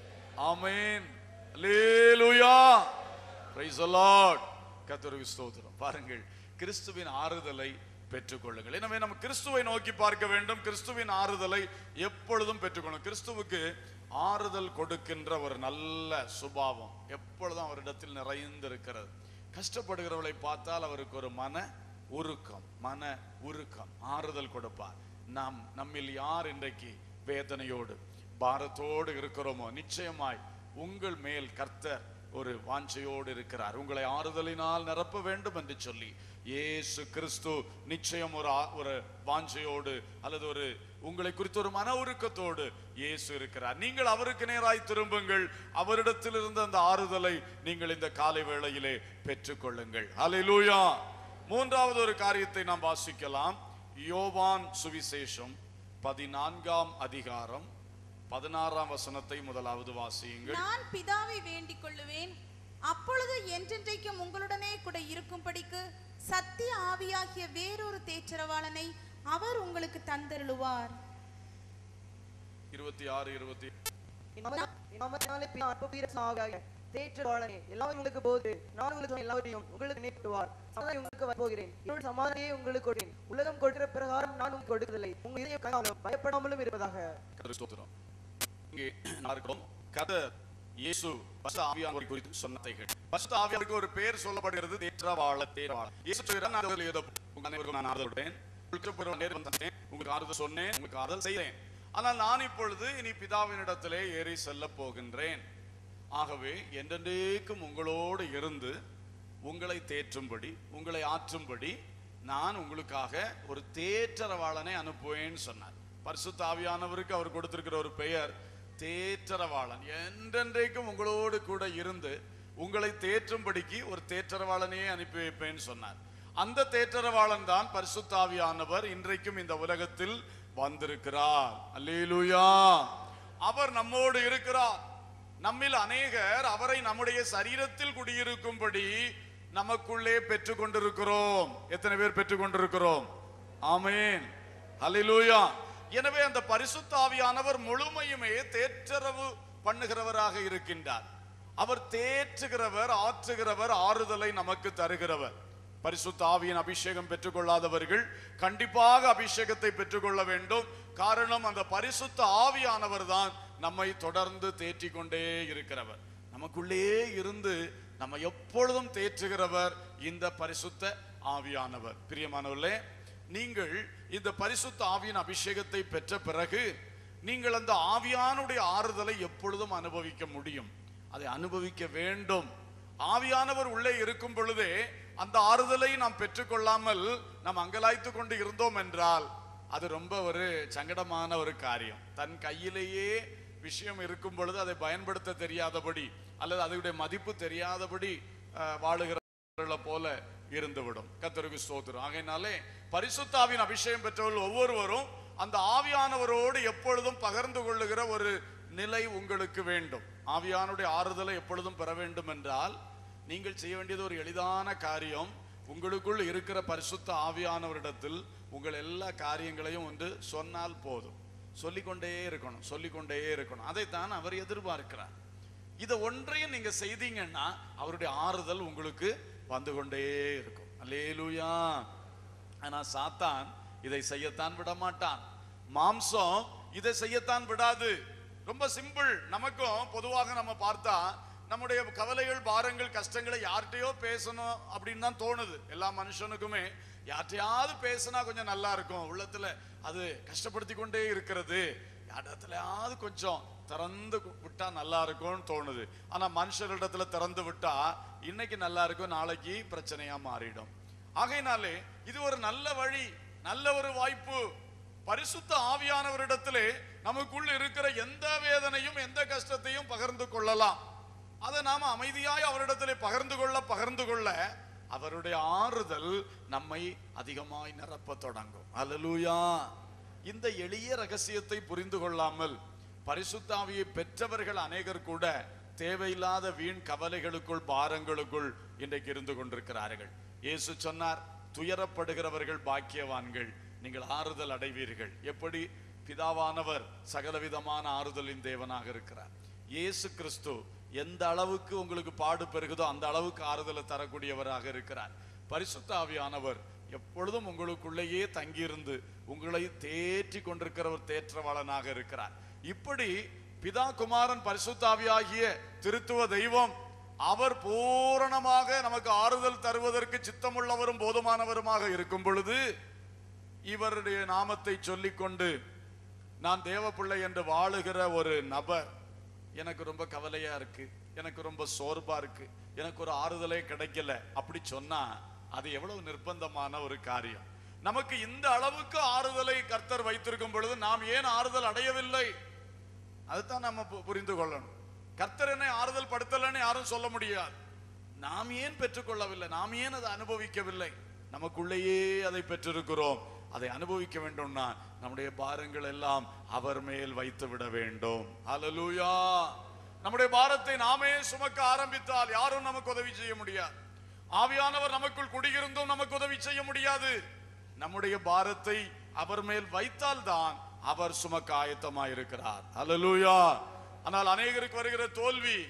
ஆமென் அல்லேலூயா பிரைஸ் தி லார்ட் கர்த்தருக்கு ஸ்தோத்திரம் பாருங்கள் கிறிஸ்துவின் ஆறுதலை பெற்றுக்கொள்ளுங்கள் எனவே நம்ம கிறிஸ்துவை நோக்கி பார்க்க வேண்டும் கிறிஸ்துவின் ஆறுதலை எப்பொழுதும் பெற்றுக்கொள்ளும் கிறிஸ்துவுக்கு ஆறுதல் கொடுக்கின்ற ஒரு நல்ல சுபாவம் எப்பொழுதும் அவரிடத்தில் நிறைந்திருக்கிறது கஷ்டப்படுகிறவளை பார்த்தால் அவருக்கு ஒரு மன உருக்கம் மன உருக்கம் ஆறுதல் கொடுப்பார் நாம் நம்மில் யார் இன்றைக்கு வேதனையோடு பாரத்தோடு இருக்கிறோமோ நிச்சயமாய் உங்கள் மேல் கர்த்தர் ஒரு வாஞ்சையோடு இருக்கிறார் உங்களை ஆறுதலினால் நிரப்ப வேண்டும் என்று சொல்லி இயேசு கிறிஸ்து நிச்சயம் ஒரு ஆ- ஒரு வாஞ்சையோடு அல்லது ஒரு உங்களை குறித்து ஒரு மன உருக்கத்தோடு இயேசு இருக்கிறார் நீங்கள் அவருக்கு நேராய் திரும்புங்கள் அவரிடத்தில் இருந்த அந்த ஆறுதலை நீங்கள் இந்த காலை வேளையிலே பெற்றுக்கொள்ளுங்கள் ஹalleluya மூன்றாவது ஒரு காரியத்தை நாம் வாசிக்கலாம் யோவான் சுவிசேஷம் பதினான்காம் அதிகாரம் பதினாறாம் வசனத்தை முதலாவது வாசியுங்கள் நான் பிதாவை வேண்டிக் கொள்ளுவேன் அப்பொழுது என்றென்றைக்கும் உங்களுடனே கூட இருக்கும்படிக்கு சத்திய ஆவியாகிய வேறொரு தேற்றரவாளனை அவர் உங்களுக்கு தந்தருளுவார் இருபத்தி ஆறு இருபத்தி நாம- நாமத்தினாலே பின் அனுப்புகிற சாகாக தேற்றவாளனே எல்லாம் உங்களுக்கு போது நான் உங்களுக்கு சொன்ன எல்லாவற்றையும் உங்களுக்கு நினைப்புவார் சமாதானம் உங்களுக்கு வரப்போகிறேன் என்னோட சமாதானையே உங்களுக்கு கொடுக்கிறேன் உலகம் கொடுக்கிற பிரகாரம் நான் உங்களுக்கு கொடுக்கவில்லை உங்க இதயம் கலங்காமலும் பயப்படாமலும் இருப்பதாக கர்த்தருக்கு ஸ்தோத்திரம் இங்கே நான் இருக்கிறோம் கர்த்தர் இயேசு பரிசுத்த ஆவியானவர் குறித்து சொன்னதைகள் பரிசுத்த ஆவியானவருக்கு ஒரு பேர் சொல்லப்படுகிறது தேற்றவாள தேற்றவாள இயேசு சொல்கிறார் நான் அதில் ஏதோ உங்க அனைவருக்கும் நான் ஆறுதல் விட்டேன் உங்களுக்கு பிறகு நேரம் தந்தேன் உங்களுக்கு ஆறுதல் சொன்னேன் உங்களுக்கு ஆறுதல் செய்தேன் ஆனால் நான் இப்பொழுது இனி பிதாவினிடத்திலே ஏறி செல்ல போகின்றேன் ஆகவே என்றென்றைக்கும் உங்களோடு இருந்து உங்களை தேற்றும்படி உங்களை ஆற்றும்படி நான் உங்களுக்காக ஒரு தேற்றரவாளனை அனுப்புவேன்னு சொன்னார் பரிசுத்த ஆவியானவருக்கு அவர் கொடுத்திருக்கிற ஒரு பெயர் தேற்றரவாளன் என்றென்றைக்கும் உங்களோடு கூட இருந்து உங்களை தேற்றும்படிக்கு ஒரு தேற்றரவாளனையே அனுப்பி வைப்பேன்னு சொன்னார் அந்த தேற்றரவாளன் தான் பரிசுத்த ஆவியானவர் இன்றைக்கும் இந்த உலகத்தில் வந்திருக்கிறார் அல்லேலூயா அவர் நம்மோடு இருக்கிறார் நம்மில் அநேகர் அவரை நம்முடைய சரீரத்தில் குடியிருக்கும்படி நமக்குள்ளே பெற்றுக் கொண்டிருக்கிறோம் எத்தனை பேர் பெற்றுக் கொண்டிருக்கிறோம் ஆமென் ஹalleluya எனவே அந்த பரிசுத்த ஆவியானவர் முழுமையுமே தேற்றரவு பண்ணுகிறவராக இருக்கின்றார் அவர் தேற்றுகிறவர் ஆற்றுகிறவர் ஆறுதலை நமக்கு தருகிறவர் பரிசுத்த ஆவியின் அபிஷேகம் பெற்றுக்கொள்ளாதவர்கள் கண்டிப்பாக அபிஷேகத்தை பெற்றுக்கொள்ள வேண்டும் காரணம் அந்த பரிசுத்த ஆவியானவர் தான் நம்மை தொடர்ந்து தேற்றிக் கொண்டே இருக்கிறவர் நமக்குள்ளே இருந்து நம்ம எப்பொழுதும் தேற்றுகிறவர் இந்த பரிசுத்த ஆவியானவர் பிரியமானவர்களே நீங்கள் இந்த பரிசுத்த ஆவியின் அபிஷேகத்தை பெற்ற பிறகு நீங்கள் அந்த ஆவியானுடைய ஆறுதலை எப்பொழுதும் அனுபவிக்க முடியும் அதை அனுபவிக்க வேண்டும் ஆவியானவர் உள்ளே இருக்கும் பொழுதே அந்த ஆறுதலை நாம் பெற்றுக்கொள்ளாமல் நாம் அங்கலாய்த்து கொண்டு இருந்தோம் என்றால் அது ரொம்ப ஒரு சங்கடமான ஒரு காரியம் தன் கையிலேயே விஷயம் இருக்கும் பொழுது அதை பயன்படுத்த தெரியாதபடி அல்லது அதனுடைய மதிப்பு தெரியாதபடி அஹ், வாழுகிறவர்களை போல இருந்துவிடும் கத்தருக்கு ஸ்தோத்திரம் ஆகையினாலே பரிசுத்தாவின் அபிஷேகம் பெற்றவர்கள் ஒவ்வொருவரும் அந்த ஆவியானவரோடு எப்பொழுதும் பகிர்ந்து கொள்ளுகிற ஒரு நிலை உங்களுக்கு வேண்டும் ஆவியானுடைய ஆறுதலை எப்பொழுதும் பெற வேண்டும் என்றால் நீங்கள் செய்ய வேண்டியது ஒரு எளிதான காரியம் உங்களுக்குள் இருக்கிற பரிசுத்த ஆவியானவரிடத்தில் உங்கள் எல்லா காரியங்களையும் வந்து சொன்னால் போதும் சொல்லிக்கொண்டே இருக்கணும் சொல்லிக்கொண்டே இருக்கணும் அதைத்தான் அவர் எதிர்பார்க்கிறார் இதை ஒன்றையும் நீங்க செய்தீங்கன்னா அவருடைய ஆறுதல் உங்களுக்கு வந்து கொண்டே இருக்கும் அல்லேலூயா ஆனா சாத்தான் இதை செய்யத்தான் விட மாட்டான் மாம்சம் இதை செய்யத்தான் விடாது ரொம்ப சிம்பிள் நமக்கும் பொதுவாக நம்ம பார்த்தா நம்முடைய கவலைகள் பாரங்கள் கஷ்டங்களை யார்கிட்டயோ பேசணும் அப்படின்னு தான் தோணுது எல்லா மனுஷனுக்குமே யார்கிட்டயாவது பேசினா கொஞ்சம் நல்லா இருக்கும் உள்ளத்துல அது கஷ்டப்படுத்தி கொண்டே இருக்கிறது யாரிடத்துலயாவது கொஞ்சம் திறந்து கு- விட்டா நல்லா இருக்கும்னு தோணுது ஆனா மனுஷரிடத்துல திறந்து விட்டா இன்னைக்கு நல்லா இருக்கும் நாளைக்கு பிரச்சனையா மாறிடும் ஆகையினாலே இது ஒரு நல்ல வழி நல்ல ஒரு வாய்ப்பு பரிசுத்த ஆவியானவரிடத்திலே நமக்குள்ள இருக்கிற எந்த வேதனையும் எந்த கஷ்டத்தையும் பகிர்ந்து கொள்ளலாம் அதை நாம அமைதியாய் அவரிடத்திலே பகிர்ந்து கொள்ள பகிர்ந்து கொள்ள அவருடைய ஆறுதல் நம்மை அதிகமாய் நிரப்ப தொடங்கும் அல்லேலூயா இந்த எளிய ரகசியத்தை புரிந்து கொள்ளாமல் பரிசுத்தாவியை பெற்றவர்கள் அநேகர் கூட தேவையில்லாத வீண் கவலைகளுக்குள் பாரங்களுக்குள் இன்றைக்கு இருந்து கொண்டிருக்கிறார்கள் இயேசு சொன்னார் துயரப்படுகிறவர்கள் பாக்கியவான்கள் நீங்கள் ஆறுதல் அடைவீர்கள் எப்படி பிதாவானவர் சகலவிதமான ஆறுதலின் தேவனாக இருக்கிறார் இயேசு கிறிஸ்து எந்த அளவுக்கு உங்களுக்கு பாடு பெருகுதோ அந்த அளவுக்கு ஆறுதலை தரக்கூடியவராக இருக்கிறார் பரிசுத்த ஆவியானவர் எப்பொழுதும் உங்களுக்குள்ளேயே தங்கியிருந்து உங்களை தேற்றி கொண்டிருக்கிறவர் தேற்றவாளனாக இருக்கிறார் இப்படி பிதா குமாரன் பரிசுத்தாவியாகிய திருத்துவ தெய்வம் அவர் பூரணமாக நமக்கு ஆறுதல் தருவதற்கு சித்தமுள்ளவரும் போதுமானவருமாக இருக்கும் பொழுது இவருடைய நாமத்தை சொல்லிக்கொண்டு நான் தேவப்பிள்ளை என்று வாழுகிற ஒரு நபர் எனக்கு ரொம்ப கவலையா இருக்கு எனக்கு ரொம்ப சோர்வா இருக்கு எனக்கு ஒரு ஆறுதலே கிடைக்கல அப்படி சொன்னா அது எவ்வளவு நிர்பந்தமான ஒரு காரியம் நமக்கு இந்த அளவுக்கு ஆறுதலை கர்த்தர் வைத்திருக்கும் பொழுது நாம் ஏன் ஆறுதல் அடையவில்லை அதுதான் நம்ம பு- புரிந்து கொள்ளணும் கர்த்தர் என்னை ஆறுதல் படுத்தலைன்னு யாரும் சொல்ல முடியாது நாம் ஏன் பெற்றுக்கொள்ளவில்லை நாம் ஏன் அதை அனுபவிக்கவில்லை நமக்குள்ளேயே அதை பெற்றிருக்கிறோம் அதை அனுபவிக்க வேண்டும்னா நம்முடைய பாரங்கள் எல்லாம் அவர் மேல் வைத்து விட வேண்டும் ஹalleluya நம்முடைய பாரத்தை நாமே சுமக்க ஆரம்பித்தால் யாரும் நமக்கு உதவி செய்ய முடியாது ஆவியானவர் நமக்குள் குடியிருந்தும் நமக்கு உதவி செய்ய முடியாது நம்முடைய பாரத்தை அவர் மேல் வைத்தால் தான் அவர் சுமக்க ஆயத்தமாய் இருக்கிறார் ஹalleluya ஆனால் அநேகருக்கு வருகிற தோல்வி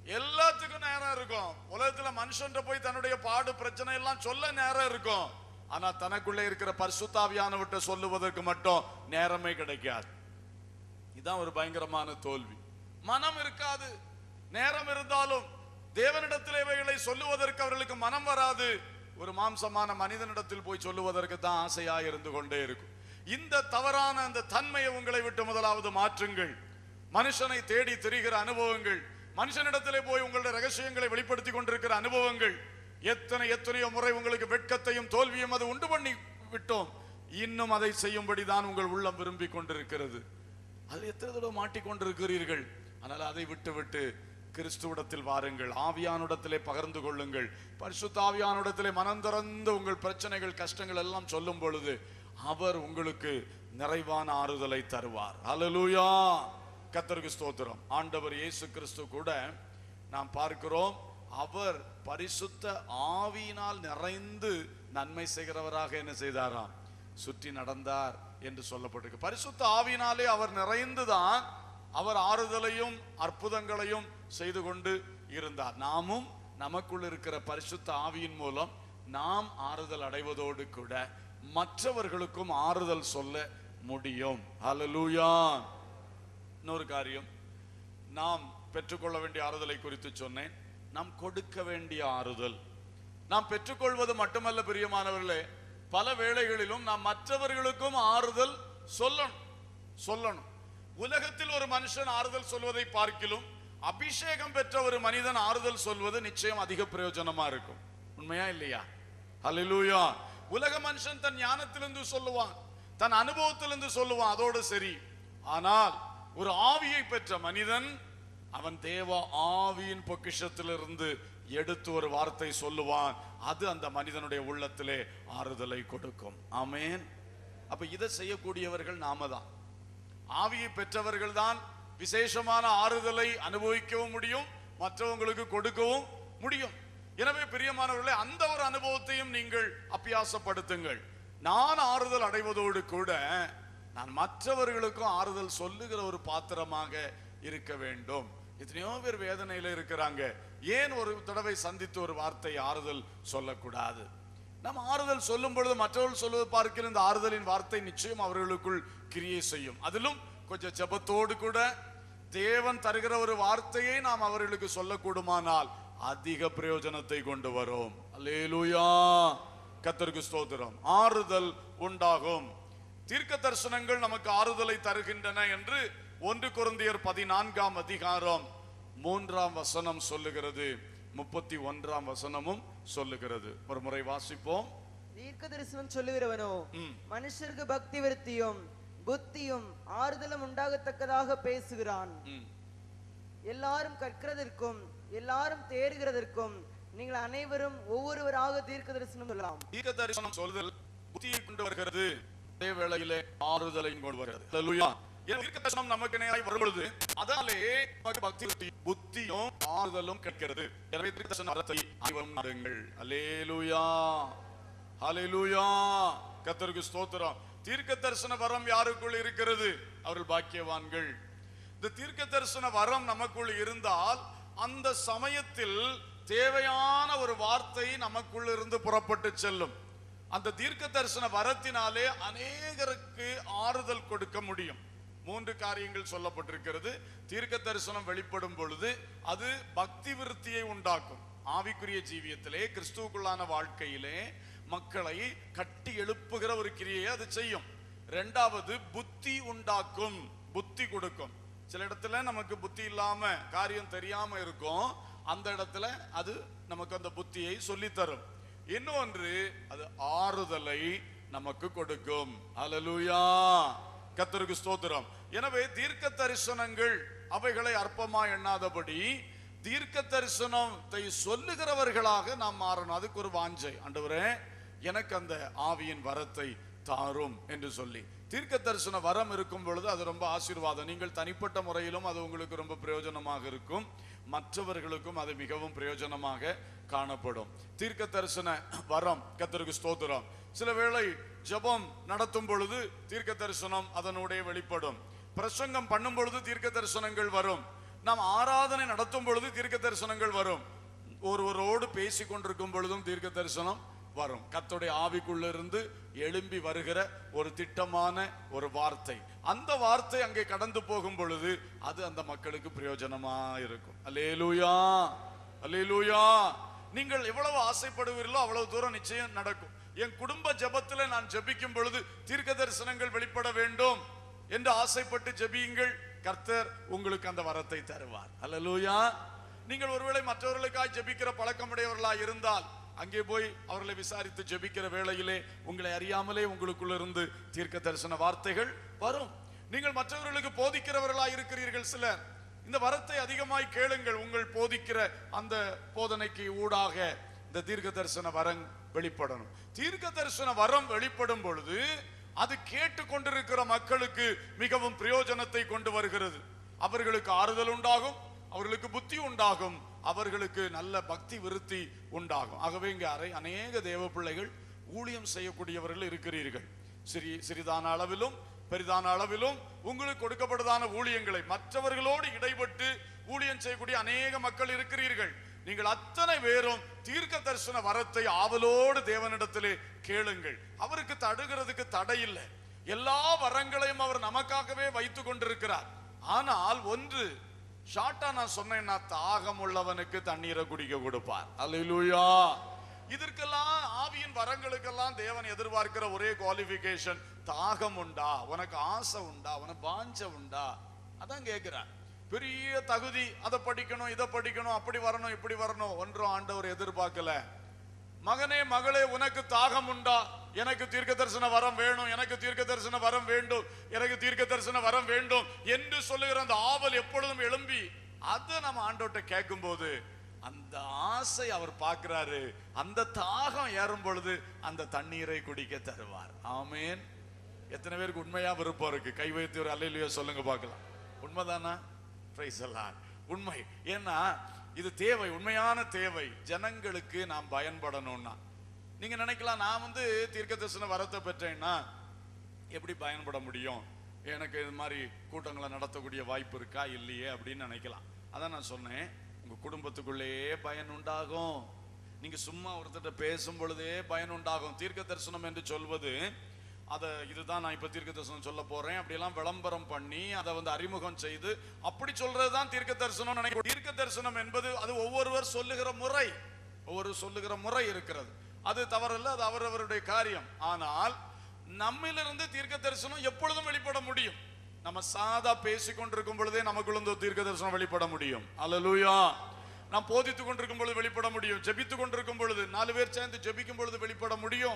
எல்லாத்துக்கும் நேரம் இருக்கும் உலகத்துல மனுஷன் போய் தன்னுடைய பாடு பிரச்சனை எல்லாம் சொல்ல நேரம் இருக்கும் ஆனா தனக்குள்ளே இருக்கிற பரிசுத்தாவியானவற்றை சொல்லுவதற்கு மட்டும் நேரமே கிடைக்காது இதுதான் ஒரு பயங்கரமான தோல்வி மனம் இருக்காது நேரம் இருந்தாலும் தேவனிடத்தில் இவைகளை சொல்லுவதற்கு அவர்களுக்கு மனம் வராது ஒரு மாம்சமான மனிதனிடத்தில் போய் சொல்லுவதற்கு தான் ஆசையா இருந்து கொண்டே இருக்கும் இந்த தவறான அந்த தன்மையை உங்களை விட்டு முதலாவது மாற்றுங்கள் மனுஷனை தேடி திரிகிற அனுபவங்கள் மனுஷனிடத்திலே போய் உங்களுடைய ரகசியங்களை வெளிப்படுத்தி கொண்டிருக்கிற அனுபவங்கள் எத்தனை எத்தனையோ முறை உங்களுக்கு வெட்கத்தையும் தோல்வியும் அது உண்டு பண்ணி விட்டோம் இன்னும் அதை செய்யும்படி தான் உங்கள் உள்ளம் விரும்பி கொண்டிருக்கிறது அதில் எத்தனை தடவை மாட்டிக்கொண்டிருக்கிறீர்கள் ஆனால் அதை விட்டு விட்டு கிறிஸ்துவிடத்தில் வாருங்கள் ஆவியானுடத்திலே பகிர்ந்து கொள்ளுங்கள் பரிசுத்த ஆவியானுடத்திலே மனம் திறந்து உங்கள் பிரச்சனைகள் கஷ்டங்கள் எல்லாம் சொல்லும் பொழுது அவர் உங்களுக்கு நிறைவான ஆறுதலை தருவார் ஹalleluya கர்த்தருக்கு ஸ்தோத்திரம் ஆண்டவர் இயேசு கிறிஸ்து கூட நாம் பார்க்கிறோம் அவர் பரிசுத்த ஆவியினால் நிறைந்து நன்மை செய்கிறவராக என்ன செய்தாராம் சுற்றி நடந்தார் என்று சொல்லப்பட்டிருக்கு பரிசுத்த ஆவியினாலே அவர் நிறைந்துதான் அவர் ஆறுதலையும் அற்புதங்களையும் செய்து கொண்டு இருந்தார் நாமும் நமக்குள் இருக்கிற பரிசுத்த ஆவியின் மூலம் நாம் ஆறுதல் அடைவதோடு கூட மற்றவர்களுக்கும் ஆறுதல் சொல்ல முடியும் ஹalleluya இன்னொரு காரியம் நாம் பெற்றுக்கொள்ள வேண்டிய ஆறுதலை குறித்து சொன்னேன் நாம் கொடுக்க வேண்டிய ஆறுதல் நாம் பெற்றுக்கொள்வது மட்டுமல்ல பிரியமானவர்களே பல வேளைகளிலும் நாம் மற்றவர்களுக்கும் ஆறுதல் சொல்லணும் சொல்லணும் உலகத்தில் ஒரு மனுஷன் ஆறுதல் சொல்வதை பார்க்கிலும் அபிஷேகம் பெற்ற ஒரு மனிதன் ஆறுதல் சொல்வது நிச்சயம் அதிக பிரயோஜனமா இருக்கும் உண்மையா இல்லையா ஹalleluya உலக மனுஷன் தன் ஞானத்திலிருந்து சொல்லுவான் தன் அனுபவத்திலிருந்து சொல்லுவான் அதோடு சரி ஆனால் ஒரு ஆவியை பெற்ற மனிதன் அவன் தேவ ஆவியின் பொக்கிஷத்திலிருந்து எடுத்து ஒரு வார்த்தை சொல்லுவான் அது அந்த மனிதனுடைய உள்ளத்திலே ஆறுதலை கொடுக்கும் ஆமென் அப்ப இதை செய்யக்கூடியவர்கள் நாம தான் ஆவியை பெற்றவர்கள் தான் விசேஷமான ஆறுதலை அனுபவிக்கவும் முடியும் மற்றவங்களுக்கு கொடுக்கவும் முடியும் எனவே பிரியமானவர்களே அந்த ஒரு அனுபவத்தையும் நீங்கள் அபியாசப்படுத்துங்கள் நான் ஆறுதல் அடைவதோடு கூட நான் மற்றவர்களுக்கும் ஆறுதல் சொல்லுகிற ஒரு பாத்திரமாக இருக்க வேண்டும் எத்தனையோ பேர் வேதனையில இருக்கிறாங்க ஏன் ஒரு தடவை சந்தித்து ஒரு வார்த்தை ஆறுதல் சொல்லக்கூடாது நம்ம ஆறுதல் சொல்லும் பொழுது மற்றவர்கள் சொல்வது பார்க்கிற இந்த ஆறுதலின் வார்த்தை நிச்சயம் அவர்களுக்குள் கிரியை செய்யும் அதிலும் கொஞ்சம் ஜெபத்தோடு கூட தேவன் தருகிற ஒரு வார்த்தையை நாம் அவர்களுக்கு சொல்லக்கூடுமானால் அதிக பிரயோஜனத்தை கொண்டு வரும் அல்லேலூயா கத்தருக்கு ஸ்தோத்திரம் ஆறுதல் உண்டாகும் தீர்க்க தரிசனங்கள் நமக்கு ஆறுதலை தருகின்றன என்று ஒன்று குருந்தியர் பதினான்காம் அதிகாரம் மூன்றாம் வசனம் சொல்லுகிறது முப்பத்தி ஒன்றாம் வசனமும் சொல்லுகிறது ஒரு முறை வாசிப்போம் தீர்க்க தரிசனம் சொல்லுகிறவனோ ம். மனுஷருக்கு பக்தி விருத்தியும் புத்தியும் ஆறுதலும் உண்டாகத்தக்கதாக பேசுகிறான் ம். எல்லாரும் கற்கிறதற்கும் எல்லாரும் தேறுகிறதற்கும் நீங்கள் அனைவரும் ஒவ்வொருவராக தீர்க்க தரிசனம் சொல்லலாம் தீர்க்க தரிசனம் சொல்லுதல் புத்தியை கொண்டு வருகிறது அதே வேளையிலே ஆறுதலையும் கொண்டு வருகிறது அல்லேலூயா. ஏன் தீர்க்க தரிசனம் நமக்கு நேராய் வரும் பொழுது அதனாலே நமக்கு பக்தி புத்தி- புத்தியும் ஆறுதலும் கிடைக்கிறது எனவே தீர்க்க தரிசன வரத்தை அனைவரும் நாடுங்கள் அல்லேலூயா ஹalleluya கர்த்தருக்கு ஸ்தோத்திரம் தீர்க்க தரிசன வரம் யாருக்குள் இருக்கிறது அவர்கள் பாக்கியவான்கள் இந்த தீர்க்க தரிசன வரம் நமக்குள் இருந்தால் அந்த சமயத்தில் தேவையான ஒரு வார்த்தை நமக்குள் இருந்து புறப்பட்டு செல்லும் அந்த தீர்க்க தரிசன வரத்தினாலே அநேகருக்கு ஆறுதல் கொடுக்க முடியும் மூன்று காரியங்கள் சொல்லப்பட்டிருக்கிறது தீர்க்க தரிசனம் வெளிப்படும் பொழுது அது பக்தி விருத்தியை உண்டாக்கும் ஆவிக்குரிய ஜீவியத்திலே கிறிஸ்துவுக்குள்ளான வாழ்க்கையிலே மக்களை கட்டி எழுப்புகிற ஒரு கிரியை அது செய்யும் ரெண்டாவது புத்தி உண்டாக்கும் புத்தி கொடுக்கும் சில இடத்துல நமக்கு புத்தி இல்லாம காரியம் தெரியாம இருக்கும் அந்த இடத்துல அது நமக்கு அந்த புத்தியை சொல்லித் தரும் இன்னொன்று அது ஆறுதலை நமக்கு கொடுக்கும் அல்லேலூயா கர்த்தருக்கு ஸ்தோத்திரம் எனவே தீர்க்க தரிசனங்கள் அவைகளை அற்பமா எண்ணாதபடி தீர்க்க தரிசனத்தை சொல்லுகிறவர்களாக நாம் மாறணும் அதுக்கு ஒரு வாஞ்சை ஆண்டவரே எனக்கு அந்த ஆவியின் வரத்தை தாரும் என்று சொல்லி தீர்க்க தரிசன வரம் இருக்கும் பொழுது அது ரொம்ப ஆசீர்வாதம் நீங்கள் தனிப்பட்ட முறையிலும் அது உங்களுக்கு ரொம்ப பிரயோஜனமாக இருக்கும் மற்றவர்களுக்கும் அது மிகவும் பிரயோஜனமாக காணப்படும் தீர்க்க தரிசன வரம் கத்தருக்கு ஸ்தோத்திரம் சில வேளை ஜெபம் நடத்தும் பொழுது தீர்க்க தரிசனம் அதனுடைய வெளிப்படும் பிரசங்கம் பண்ணும் பொழுது தீர்க்க தரிசனங்கள் வரும் நாம் ஆராதனை நடத்தும் பொழுது தீர்க்க தரிசனங்கள் வரும் ஒருவரோடு பேசி கொண்டிருக்கும் பொழுதும் தீர்க்க தரிசனம் வரும் கர்த்தருடைய ஆவிக்குள்ள இருந்து எழும்பி வருகிற ஒரு திட்டமான ஒரு வார்த்தை அந்த வார்த்தை அங்கே கடந்து போகும் பொழுது அது அந்த மக்களுக்கு பிரயோஜனமா இருக்கும் அல்லேலூயா அல்லேலூயா நீங்கள் எவ்வளவு ஆசைப்படுவீர்களோ அவ்வளவு தூரம் நிச்சயம் நடக்கும் என் குடும்ப ஜெபத்துல நான் ஜெபிக்கும் பொழுது தீர்க்க தரிசனங்கள் வெளிப்பட வேண்டும் என்று ஆசைப்பட்டு ஜெபியுங்கள் கர்த்தர் உங்களுக்கு அந்த வரத்தை தருவார் அல்லேலூயா நீங்கள் ஒருவேளை மற்றவர்களுக்காய் ஜெபிக்கிற பழக்கமுடையவர்களாய் இருந்தால் அங்கே போய் அவர்களை விசாரித்து ஜெபிக்கிற வேளையிலே உங்களை அறியாமலே உங்களுக்குள்ள இருந்து தீர்க்க தரிசன வார்த்தைகள் வரும் நீங்கள் மற்றவர்களுக்கு போதிக்கிறவர்களாய் இருக்கிறீர்கள் சிலர் இந்த வரத்தை அதிகமாய் கேளுங்கள் உங்கள் போதிக்கிற அந்த போதனைக்கு ஊடாக இந்த தீர்க்க தரிசன வரம் வெளிப்படணும் தீர்க்க தரிசன வரம் வெளிப்படும் பொழுது அது கேட்டு கொண்டிருக்கிற மக்களுக்கு மிகவும் பிரயோஜனத்தை கொண்டு வருகிறது அவர்களுக்கு ஆறுதல் உண்டாகும் அவர்களுக்கு புத்தி உண்டாகும் அவர்களுக்கு நல்ல பக்தி விருத்தி உண்டாகும் ஆகவே இங்க அரை அநேக தேவ பிள்ளைகள் ஊழியம் செய்யக்கூடியவர்கள் இருக்கிறீர்கள் சிறி சிறிதான அளவிலும் பெரிதான அளவிலும் உங்களுக்கு கொடுக்கப்படுதான ஊழியங்களை மற்றவர்களோடு இடைப்பட்டு ஊழியம் செய்யக்கூடிய அநேக மக்கள் இருக்கிறீர்கள் நீங்கள் அத்தனை பேரும் தீர்க்க தரிசன வரத்தை ஆவலோடு தேவனிடத்திலே கேளுங்கள் அவருக்கு தடுகிறதுக்கு தடை இல்லை எல்லா வரங்களையும் அவர் நமக்காகவே வைத்துக் கொண்டிருக்கிறார் ஆனால் ஒன்று ஷார்ட்டா நான் சொன்னேன்னா தாகம் உள்ளவனுக்கு தண்ணீரை குடிக்க கொடுப்பார் அல்லேலூயா இதற்கெல்லாம் ஆவியின் வரங்களுக்கெல்லாம் தேவன் எதிர்பார்க்கிற ஒரே குவாலிஃபிகேஷன் தாகம் உண்டா உனக்கு ஆசை உண்டா உனக்கு வாஞ்ச உண்டா அதான் கேட்கிறார் பெரிய தகுதி அதை படிக்கணும் இதை படிக்கணும் அப்படி வரணும் இப்படி வரணும் ஒன்றும் ஆண்டவர் எதிர்பார்க்கல மகனே மகளே உனக்கு தாகம் உண்டா எனக்கு தீர்க்க தரிசன வரம் வேணும் எனக்கு தீர்க்க தரிசன வரம் வேண்டும் எனக்கு தீர்க்க தரிசன வரம் வேண்டும் என்று சொல்லுகிற அந்த ஆவல் எப்பொழுதும் எழும்பி அதை நம்ம ஆண்டோட்ட கேட்கும் போது அந்த ஆசை அவர் பார்க்கிறாரு அந்த தாகம் ஏறும் பொழுது அந்த தண்ணீரை குடிக்க தருவார் ஆமேன் எத்தனை பேருக்கு உண்மையா விருப்பம் இருக்கு கை வைத்து ஒரு அல்லையிலையோ சொல்லுங்க பார்க்கலாம் உண்மைதானா Praise the Lord. உண்மை ஏன்னா இது தேவை உண்மையான தேவை ஜனங்களுக்கு நாம் பயன்படணும்னா நீங்க நினைக்கலாம் நான் வந்து தீர்க்க தரிசன வரத்தை பெற்றேன்னா எப்படி பயன்பட முடியும் எனக்கு இது மாதிரி கூட்டங்களை நடத்தக்கூடிய வாய்ப்பு இருக்கா இல்லையே அப்படின்னு நினைக்கலாம் அதான் நான் சொன்னேன் உங்க குடும்பத்துக்குள்ளேயே பயன் உண்டாகும் நீங்க சும்மா ஒருத்தர்ட்ட பேசும் பொழுதே பயன் உண்டாகும் தீர்க்க தரிசனம் என்று சொல்வது அதை இதுதான் நான் இப்ப தீர்க்க தரிசனம் சொல்ல போறேன் அப்படியெல்லாம் விளம்பரம் பண்ணி அதை வந்து அறிமுகம் செய்து அப்படி சொல்றதுதான் தீர்க்க தரிசனம் நினைக்கிறேன் தீர்க்க தரிசனம் என்பது அது ஒவ்வொருவர் சொல்லுகிற முறை ஒவ்வொரு சொல்லுகிற முறை இருக்கிறது அது தவறல்ல அது அவரவருடைய காரியம் ஆனால் நம்மிலிருந்து தீர்க்க தரிசனம் எப்பொழுதும் வெளிப்பட முடியும் நம்ம சாதா பேசிக் கொண்டிருக்கும் பொழுதே நமக்குள்ள இந்த தீர்க்க தரிசனம் வெளிப்பட முடியும் அல்லேலூயா நாம் போதித்துக் கொண்டிருக்கும் பொழுது வெளிப்பட முடியும் ஜெபித்துக் கொண்டிருக்கும் பொழுது நாலு பேர் சேர்ந்து ஜெபிக்கும் பொழுது வெளிப்பட முடியும்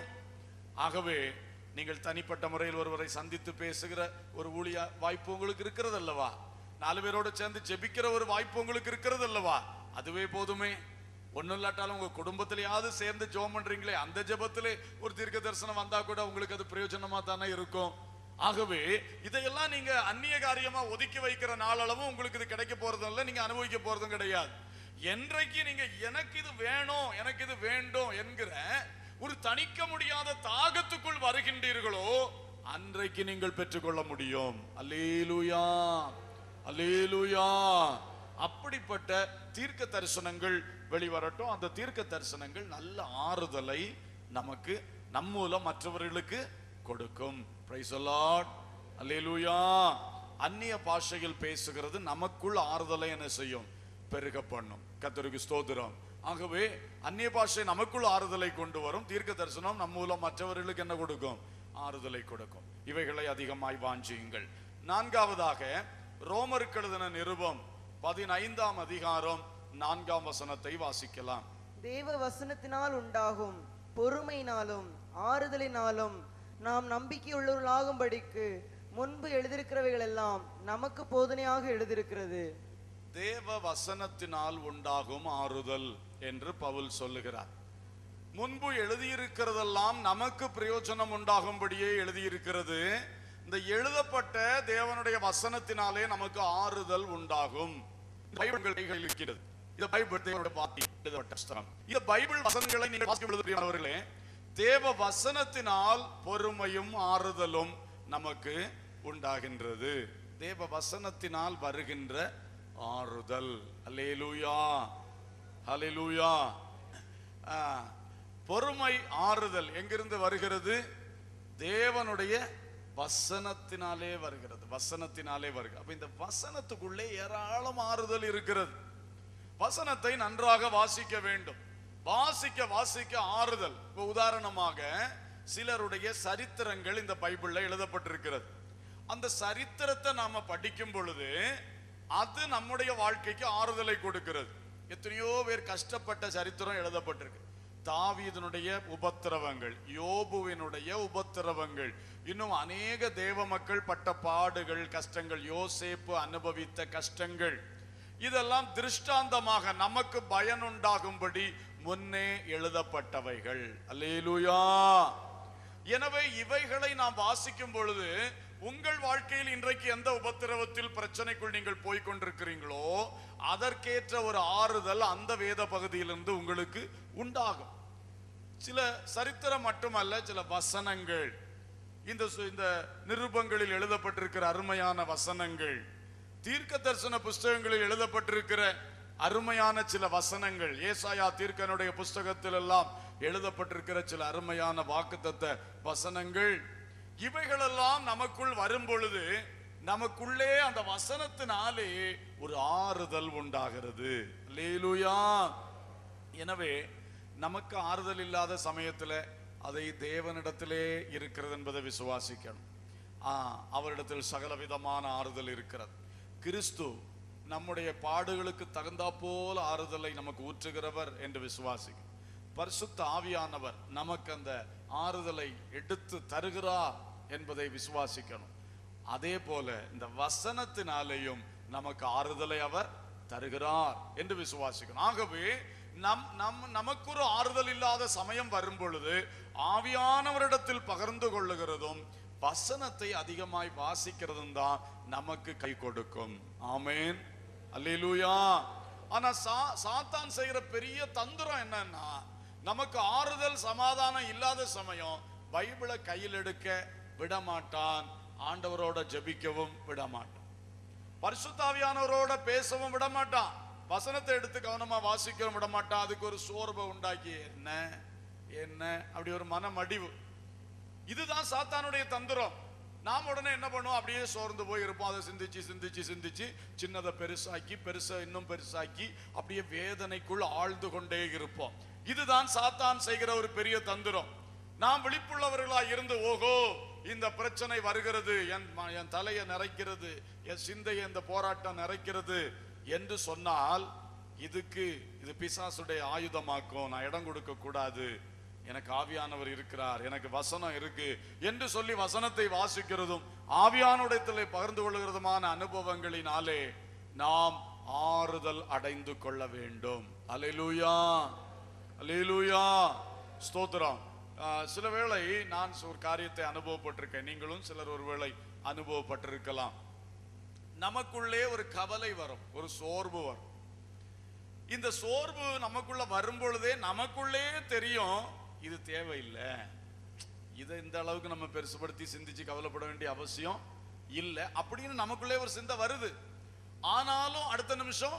ஆகவே நீங்கள் தனிப்பட்ட முறையில் ஒருவரை சந்தித்து பேசுகிற ஒரு ஊழிய வாய்ப்பு உங்களுக்கு இருக்கிறது அல்லவா நாலு பேரோட சேர்ந்து ஜெபிக்கிற ஒரு வாய்ப்பு உங்களுக்கு இருக்கிறது அல்லவா அதுவே போதுமே ஒண்ணும் இல்லாட்டாலும் உங்க குடும்பத்திலேயாவது சேர்ந்து ஜெபம் பண்றீங்களே அந்த ஜெபத்திலே ஒரு தீர்க்க தரிசனம் வந்தா கூட உங்களுக்கு அது பிரயோஜனமா தானே இருக்கும் ஆகவே இதையெல்லாம் நீங்க அந்நிய காரியமா ஒதுக்கி வைக்கிற நாளளவும் உங்களுக்கு இது கிடைக்க போறதும் இல்லை நீங்க அனுபவிக்க போறதும் கிடையாது என்றைக்கு நீங்க எனக்கு இது வேணும் எனக்கு இது வேண்டும் என்கிற ஒரு தணிக்க முடியாத தாகத்துக்குள் வருகின்றீர்களோ அன்றைக்கு நீங்கள் பெற்றுக்கொள்ள முடியும் அல்லேலூயா அல்லேலூயா அப்படிப்பட்ட தீர்க்க தரிசனங்கள் வெளிவரட்டும் அந்த தீர்க்க தரிசனங்கள் நல்ல ஆறுதலை நமக்கு நம் மூலம் மற்றவர்களுக்கு கொடுக்கும் பிரைஸ் லார்ட் அல்லேலூயா அந்நிய பாஷையில் பேசுகிறது நமக்குள் ஆறுதலை என்ன செய்யும் பெருக பண்ணும் கத்தருக்கு ஸ்தோத்திரம் ஆகவே அந்நிய பாஷை நமக்குள் ஆறுதலை கொண்டு வரும் தீர்க்க தரிசனம் நம் மூலம் மற்றவர்களுக்கு என்ன கொடுக்கும் ஆறுதலை கொடுக்கும் இவைகளை அதிகமாய் வாஞ்சியுங்கள் நான்காவதாக ரோமருக்கு எழுதின நிருபம் பதினைந்தாம் அதிகாரம் நான்காம் வசனத்தை வாசிக்கலாம் தேவ வசனத்தினால் உண்டாகும் பொறுமையினாலும் ஆறுதலினாலும் நாம் நம்பிக்கையுள்ளவர்களாகும்படிக்கு முன்பு எழுதியிருக்கிறவைகள் எல்லாம் நமக்கு போதனையாக எழுதியிருக்கிறது தேவ வசனத்தினால் உண்டாகும் ஆறுதல் என்று பவுல் சொல்லுகிறார் முன்பு எழுதியிருக்கிறதெல்லாம் நமக்கு பிரயோஜனம் உண்டாகும்படியே எழுதியிருக்கிறது இந்த எழுதப்பட்ட தேவனுடைய வசனத்தினாலே நமக்கு ஆறுதல் உண்டாகும் பைபிள் உங்கள் கைகளில் இருக்கிறது இந்த பைபிள் தேவனுடைய வார்த்தை எழுதப்பட்ட புஸ்தகம். இந்த பைபிள் வசனங்களை நீங்கள் வாசிக்கும் பொழுது பிரியமானவர்களே தேவ வசனத்தினால் பொறுமையும் ஆறுதலும் நமக்கு உண்டாகின்றது தேவ வசனத்தினால் வருகின்ற ஆறுதல் அல்லேலூயா ஹalleluya ஆ, பொறுமை ஆறுதல் எங்கிருந்து வருகிறது தேவனுடைய வசனத்தினாலே வருகிறது வசனத்தினாலே வருகிறது அப்ப இந்த வசனத்துக்குள்ளே ஏராளம் ஆறுதல் இருக்கிறது வசனத்தை நன்றாக வாசிக்க வேண்டும் வாசிக்க வாசிக்க ஆறுதல் இப்ப உதாரணமாக சிலருடைய சரித்திரங்கள் இந்த பைபிள்ல எழுதப்பட்டிருக்கிறது அந்த சரித்திரத்தை நாம படிக்கும் பொழுது அது நம்முடைய வாழ்க்கைக்கு ஆறுதலை கொடுக்கிறது எத்தனையோ பேர் கஷ்டப்பட்ட சரித்திரம் எழுதப்பட்டிருக்கு தாவீதனுடைய உபத்திரவங்கள் யோபுவினுடைய உபத்திரவங்கள் இன்னும் அநேக தேவ மக்கள் பட்ட பாடுகள் கஷ்டங்கள் யோசேப்பு அனுபவித்த கஷ்டங்கள் இதெல்லாம் திருஷ்டாந்தமாக நமக்கு பயனுண்டாகும்படி முன்னே எழுதப்பட்டவைகள் அல்லேலூயா எனவே இவைகளை நாம் வாசிக்கும் பொழுது உங்கள் வாழ்க்கையில் இன்றைக்கு எந்த உபத்திரவத்தில் பிரச்சனைக்குள் நீங்கள் போய் கொண்டிருக்கிறீங்களோ அதற்கேற்ற ஒரு ஆறுதல் அந்த வேத பகுதியிலிருந்து உங்களுக்கு உண்டாகும் சில சரித்திரம் மட்டுமல்ல சில வசனங்கள் இந்த சு- இந்த நிருபங்களில் எழுதப்பட்டிருக்கிற அருமையான வசனங்கள் தீர்க்க தரிசன புஸ்தகங்களில் எழுதப்பட்டிருக்கிற அருமையான சில வசனங்கள் ஏசாயா தீர்க்கனுடைய புஸ்தகத்தில் எல்லாம் எழுதப்பட்டிருக்கிற சில அருமையான வாக்குத்தத்த வசனங்கள் இவைகளெல்லாம் நமக்குள் வரும் பொழுது நமக்குள்ளே அந்த வசனத்தினாலே ஒரு ஆறுதல் உண்டாகிறது அல்லேலூயா எனவே நமக்கு ஆறுதல் இல்லாத சமயத்துல அதை தேவனிடத்திலே இருக்கிறது என்பதை விசுவாசிக்கணும் ஆ அவரிடத்தில் சகல விதமான ஆறுதல் இருக்கிறது கிறிஸ்து நம்முடைய பாடுகளுக்கு தகுந்தா போல ஆறுதலை நமக்கு ஊற்றுகிறவர் என்று விசுவாசிக்கணும் பரிசுத்த ஆவியானவர் நமக்கு அந்த ஆறுதலை எடுத்து தருகிறார் என்பதை விசுவாசிக்கணும் அதே போல இந்த வசனத்தினாலேயும் நமக்கு ஆறுதலை அவர் தருகிறார் என்று விசுவாசிக்கணும் ஆகவே நம் நம் நமக்கு ஒரு ஆறுதல் இல்லாத சமயம் வரும் பொழுது ஆவியானவரிடத்தில் பகிர்ந்து கொள்ளுகிறதும் வசனத்தை அதிகமாய் வாசிக்கிறதும் தான் நமக்கு கை கொடுக்கும் ஆமேன் அல்லேலூயா ஆனா சா சாத்தான் செய்கிற பெரிய தந்திரம் என்னன்னா நமக்கு ஆறுதல் சமாதானம் இல்லாத சமயம் பைபிளை கையில் எடுக்க விட மாட்டான் ஆண்டவரோட ஜெபிக்கவும் விட மாட்டான் பரிசுத்தாவியானவரோட பேசவும் விட மாட்டான் வசனத்தை எடுத்து கவனமா வாசிக்கவும் விட மாட்டான் அதுக்கு ஒரு சோர்வை உண்டாக்கி என்ன என்ன அப்படி ஒரு மனமடிவு இதுதான் சாத்தானுடைய தந்திரம் நாம் உடனே என்ன பண்ணுவோம் அப்படியே சோர்ந்து போய் இருப்போம் அதை சிந்திச்சு சிந்திச்சு சிந்திச்சு சின்னதை பெருசாக்கி பெருசா இன்னும் பெருசாக்கி அப்படியே வேதனைக்குள் ஆழ்ந்து கொண்டே இருப்போம் இதுதான் சாத்தான் செய்கிற ஒரு பெரிய தந்திரம் நாம் விழிப்புள்ளவர்களா இருந்து ஓஹோ இந்த பிரச்சனை வருகிறது என் ம- என் தலையை நிறைக்கிறது என் சிந்தையை இந்த போராட்டம் நிறைக்கிறது என்று சொன்னால் இதுக்கு இது பிசாசுடைய ஆயுதமாக்கும் நான் இடம் கொடுக்க கூடாது எனக்கு ஆவியானவர் இருக்கிறார் எனக்கு வசனம் இருக்கு என்று சொல்லி வசனத்தை வாசிக்கிறதும் ஆவியானுடையத்திலே பகிர்ந்து கொள்கிறதுமான அனுபவங்களினாலே நாம் ஆறுதல் அடைந்து கொள்ள வேண்டும் அலையிலூயா அலையிலூயா ஸ்தோத்திரம் ஆஹ், சில வேளை நான் ஒரு காரியத்தை அனுபவப்பட்டிருக்கேன் நீங்களும் சிலர் ஒருவேளை அனுபவப்பட்டிருக்கலாம் நமக்குள்ளே ஒரு கவலை வரும் ஒரு சோர்வு வரும் இந்த சோர்வு நமக்குள்ள வரும் பொழுதே நமக்குள்ளே தெரியும் இது தேவையில்லை இதை இந்த அளவுக்கு நம்ம பெருசுபடுத்தி சிந்திச்சு கவலைப்பட வேண்டிய அவசியம் இல்லை அப்படின்னு நமக்குள்ளே ஒரு சிந்தை வருது ஆனாலும் அடுத்த நிமிஷம்